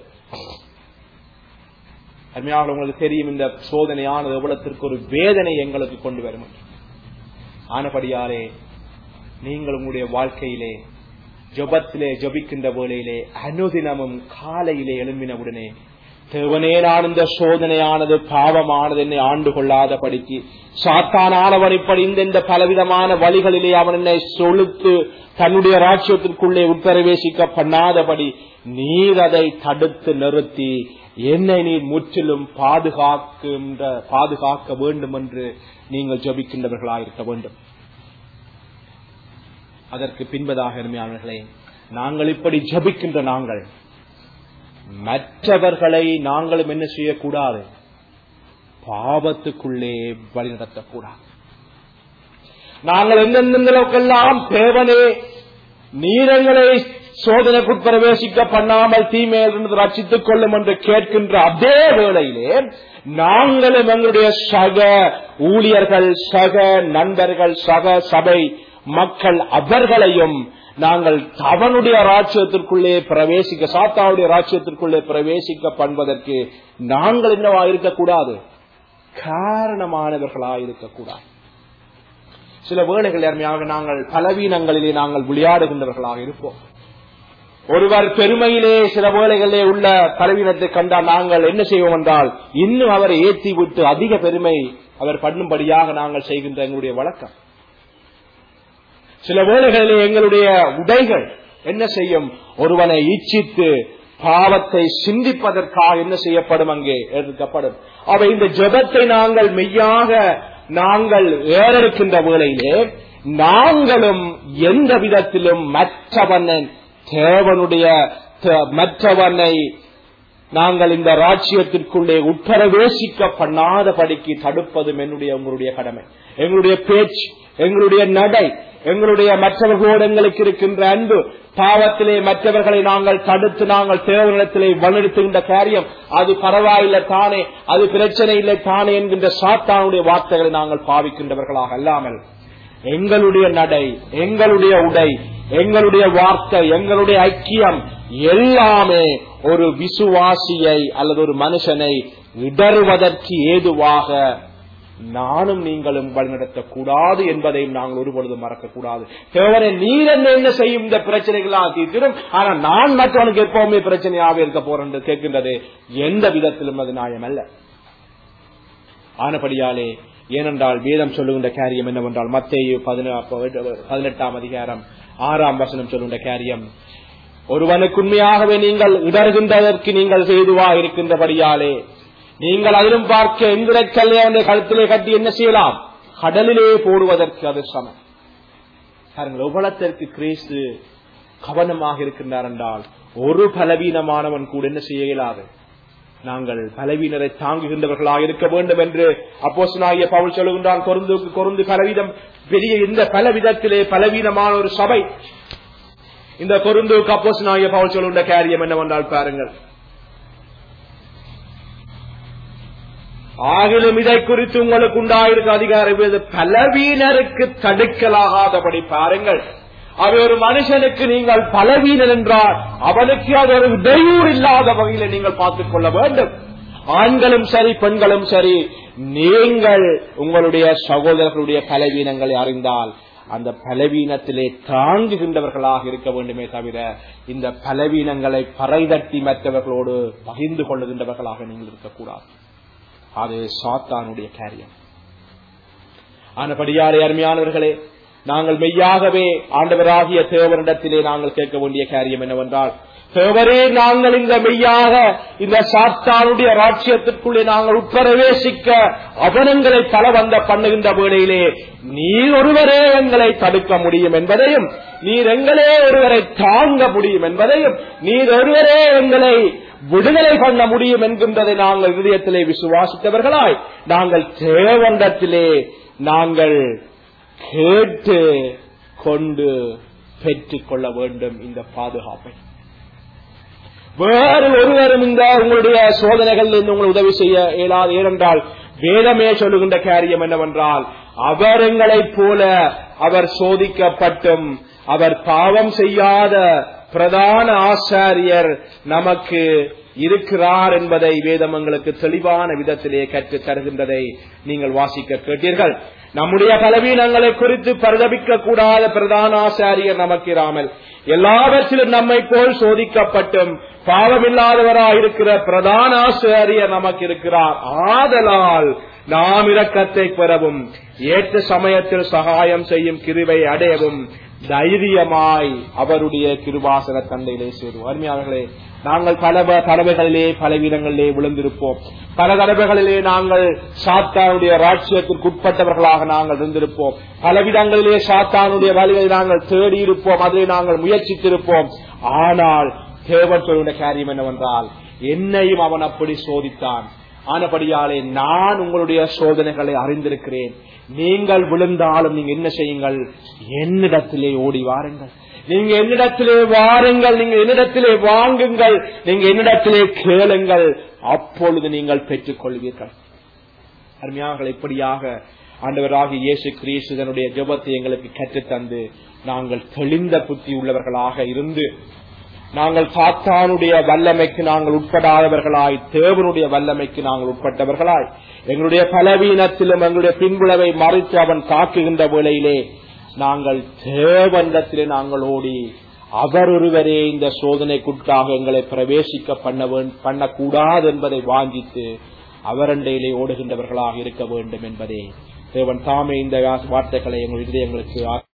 அருமையாக உங்களுக்கு தெரியும் இந்த சோதனையானது எவ்வளத்திற்கு ஒரு வேதனை எங்களுக்கு கொண்டு வரும் ஆனபடியாலே நீங்கள் உங்களுடைய வாழ்க்கையிலே ஜபத்திலே ஜபிக்கின்ற வேளையிலே அனுதினமும் காலையிலே எழும்பினவுடனே தேவனே நான் இந்த சோதனையானது பாவமானது என்னை ஆண்டு கொள்ளாத படிக்கு சாத்தானவன் இப்படி இந்த இந்த பலவிதமான வழிகளிலே அவன் என்னை சொலுத்து தன்னுடைய ராட்சியத்திற்குள்ளே உட்பிரவேசிக்க பண்ணாதபடி நீர் அதை தடுத்து நிறுத்தி என்னை நீர் முற்றிலும் பாதுகாக்கின்ற பாதுகாக்க வேண்டும் என்று நீங்கள் ஜபிக்கின்றவர்களாயிருக்க வேண்டும் அதற்கு பின்பதாக அருமையானவர்களே நாங்கள் இப்படி ஜபிக்கின்ற நாங்கள் மற்றவர்களை நாங்களும் என்ன செய்யக்கூடாது பாவத்துக்குள்ளே வழிநடத்தக்கூடாது நாங்கள் எந்தெந்த அளவுக்கெல்லாம் தேவனே நீரங்களை சோதனைக்குட் பிரவேசிக்க பண்ணாமல் தீமையிலிருந்து ரட்சித்துக் கொள்ளும் என்று கேட்கின்ற அதே வேளையிலே நாங்களும் எங்களுடைய சக ஊழியர்கள் சக நண்பர்கள் சக சபை மக்கள் அவர்களையும் நாங்கள் அவனுடைய ராஜ்யத்திற்குள்ளே பிரவேசிக்க சாத்தாவுடைய ராஜ்யத்திற்குள்ளே பிரவேசிக்க பண்ணுவதற்கு நாங்கள் என்னவா இருக்கக்கூடாது காரணமானவர்களாக இருக்கக்கூடாது சில வேளைகள் அருமையாக நாங்கள் பலவீனங்களிலே நாங்கள் விளையாடுகின்றவர்களாக இருப்போம் ஒருவர் பெருமையிலே சில வேளைகளிலே உள்ள பலவீனத்தை கண்டால் நாங்கள் என்ன செய்வோம் என்றால் இன்னும் அவரை ஏற்றி விட்டு அதிக பெருமை அவர் பண்ணும்படியாக நாங்கள் செய்கின்ற எங்களுடைய வழக்கம் சில வேளைகளிலே எங்களுடைய உடைகள் என்ன செய்யும் ஒருவனை ஈச்சித்து பாவத்தை சிந்திப்பதற்காக என்ன செய்யப்படும் அங்கே எடுக்கப்படும் அவை இந்த ஜெபத்தை நாங்கள் மெய்யாக நாங்கள் ஏறெடுக்கின்ற வேளையிலே நாங்களும் எந்த விதத்திலும் மற்றவனை தேவனுடைய த- மற்றவனை நாங்கள் இந்த ராஜ்யத்திற்குள்ளே உட்பிரவேசிக்க பண்ணாதபடிக்கு தடுப்பதும் என்னுடைய உங்களுடைய கடமை எங்களுடைய பேச்சு எங்களுடைய நடை எங்களுடைய மற்றவர்களோடு எங்களுக்கு இருக்கின்ற அன்பு பாவத்திலே மற்றவர்களை நாங்கள் தடுத்து நாங்கள் தேவனிடத்திலே வலியுறுத்துகின்ற காரியம் அது பரவாயில்லை தானே அது பிரச்சனை இல்லை தானே என்கின்ற சாத்தானுடைய வார்த்தைகளை நாங்கள் பாவிக்கின்றவர்களாக அல்லாமல் எங்களுடைய நடை எங்களுடைய உடை எங்களுடைய வார்த்தை எங்களுடைய ஐக்கியம் எல்லாமே ஒரு விசுவாசியை அல்லது ஒரு மனுஷனை இடறுவதற்கு ஏதுவாக நானும் நீங்களும் வழிநடத்தக் கூடாது என்பதையும் நாங்கள் ஒருபொழுதும் மறக்கக்கூடாது தேவனை நீர் என்ன என்ன செய்யும் இந்த பிரச்சனைகளாக தீர்த்திடும் ஆனா நான் மற்றவனுக்கு எப்பவுமே பிரச்சனையாக இருக்க போறேன் என்று கேட்கின்றது எந்த விதத்திலும் அது நியாயம் அல்ல ஆனபடியாலே ஏனென்றால் வேதம் சொல்லுகின்ற காரியம் என்னவென்றால் மத்தேயு பதினெட்டாம் அதிகாரம் ஆறாம் வசனம் சொல்லுகின்ற காரியம் ஒருவனுக்கு உண்மையாகவே நீங்கள் இடர்கின்றதற்கு நீங்கள் செய்துவா இருக்கின்றபடியாலே நீங்கள் அதிலும் பார்க்க எந்திர கல்லை அவனை கழுத்திலே கட்டி என்ன செய்யலாம் கடலிலே போடுவதற்கு அது சமம் பாருங்கள் உபலத்திற்கு கிறிஸ்து கவனமாக இருக்கின்றார் என்றால் ஒரு பலவீனமானவன் கூட என்ன செய்ய இயலாது நாங்கள் பலவீனரை தாங்குகின்றவர்களாக இருக்க வேண்டும் என்று அப்போசனாகிய பவுல் சொல்லுகின்றான் கொருந்து கொருந்து பலவீனம் பெரிய இந்த பலவிதத்திலே பலவீனமான ஒரு சபை இந்த கொருந்து அப்போசனாகிய பவுல் சொல்லுகின்ற காரியம் என்னவென்றால் பாருங்கள் ஆகிலும் இதை குறித்து உங்களுக்கு உண்டாயிருக்க அதிகாரம் இது பலவீனருக்கு தடுக்கலாகாதபடி பாருங்கள் அவை ஒரு மனுஷனுக்கு நீங்கள் பலவீனன் என்றால் அவனுக்கு அது ஒரு இடையூறு இல்லாத வகையில நீங்கள் பார்த்துக் கொள்ள வேண்டும் ஆண்களும் சரி பெண்களும் சரி நீங்கள் உங்களுடைய சகோதரர்களுடைய பலவீனங்களை அறிந்தால் அந்த பலவீனத்திலே தாங்குகின்றவர்களாக இருக்க வேண்டுமே தவிர இந்த பலவீனங்களை பறைதட்டி மற்றவர்களோடு பகிர்ந்து கொள்ளுகின்றவர்களாக நீங்கள் இருக்கக்கூடாது அது சாத்தானுடைய காரியம் ஆனபடியாரே அருமையானவர்களே நாங்கள் மெய்யாகவே ஆண்டவராகிய தேவரிடத்திலே நாங்கள் கேட்க வேண்டிய காரியம் என்னவென்றால் தேவரே நாங்கள் இந்த மெய்யாக இந்த சாத்தானுடைய ராட்சியத்திற்குள்ளே நாங்கள் உட்பிரவேசிக்க அவனங்களை பலவந்த பண்ணுகின்ற வேளையிலே நீர் ஒருவரே எங்களை தடுக்க முடியும் என்பதையும் நீர் எங்களே ஒருவரை தாங்க முடியும் என்பதையும் நீர் ஒருவரே எங்களை விடுதலை பண்ண முடியும் என்கின்றதை நாங்கள் இதயத்திலே விசுவாசித்தவர்களாய் நாங்கள் தேவண்டத்திலே நாங்கள் கேட்டு கொண்டு பெற்றுக் கொள்ள வேண்டும் இந்த பாதுகாப்பை வேறு ஒருவரும் இந்த உங்களுடைய சோதனைகள் இருந்து உங்களை உதவி செய்ய இயலாது ஏனென்றால் வேதமே சொல்லுகின்ற காரியம் என்னவென்றால் அவர் எங்களைப் போல அவர் சோதிக்கப்பட்டும் அவர் பாவம் செய்யாத பிரதான ஆசாரியர் நமக்கு இருக்கிறார் என்பதை வேதம் எங்களுக்கு தெளிவான விதத்திலே கற்று தருகின்றதை நீங்கள் வாசிக்க கேட்டீர்கள் நம்முடைய பலவீனங்களை குறித்து பரிதபிக்க கூடாத பிரதான ஆசாரியர் நமக்கு இராமல் எல்லாவற்றிலும் நம்மை போல் சோதிக்கப்பட்டும் பாவமில்லாதவராயிருக்கிற பிரதான ஆசாரியர் நமக்கு இருக்கிறார் ஆதலால் நாம் இரக்கத்தை பெறவும் ஏற்ற சமயத்தில் சகாயம் செய்யும் கிருவை அடையவும் தைரியமாய் அவருடைய கிருபாசன தந்தையிலே சேரும் அருமையாளர்களே நாங்கள் பல தடவைகளிலே பலவீனங்களிலே விழுந்திருப்போம் பல தடவைகளிலே நாங்கள் சாத்தானுடைய ராட்சியத்திற்கு உட்பட்டவர்களாக நாங்கள் இருந்திருப்போம் பலவிடங்களிலே சாத்தானுடைய வழிகளை நாங்கள் தேடி இருப்போம் அதை நாங்கள் முயற்சித்திருப்போம் ஆனால் தேவன் சொல்லுடைய காரியம் என்னவென்றால் என்னையும் அவன் அப்படி சோதித்தான் ஆனபடியாலே நான் உங்களுடைய சோதனைகளை அறிந்திருக்கிறேன் நீங்கள் விழுந்தாலும் நீங்க என்ன செய்யுங்கள் என்னிடத்திலே ஓடி வாருங்கள் நீங்க என்னிடத்திலே வாருங்கள் நீங்க என்னிடத்திலே வாங்குங்கள் நீங்க என்னிடத்திலே கேளுங்கள் அப்பொழுது நீங்கள் பெற்றுக் கொள்வீர்கள் அருமையாக இப்படியாக ஆண்டவராக இயேசு கிறிஸ்து தன்னுடைய ஜெபத்தை எங்களுக்கு கற்றுத்தந்து நாங்கள் தெளிந்த புத்தி உள்ளவர்களாக இருந்து நாங்கள் சாத்தானுடைய வல்லமைக்கு நாங்கள் உட்படாதவர்களாய் தேவனுடைய வல்லமைக்கு நாங்கள் உட்பட்டவர்களாய் எங்களுடைய பலவீனத்திலும் எங்களுடைய பின்புலவை மறைத்து அவன் தாக்குகின்ற வேளையிலே நாங்கள் தேவனிடத்திலே நாங்கள் ஓடி அவர் ஒருவரே இந்த சோதனைக்குட்காக எங்களை பிரவேசிக்க பண்ண வேண்- பண்ணக்கூடாது என்பதை வாஞ்சித்து அவரண்டையிலே ஓடுகின்றவர்களாக இருக்க வேண்டும் என்பதே தேவன் தாமே இந்த வார்த்தைகளை எங்கள் இதயங்களுக்கு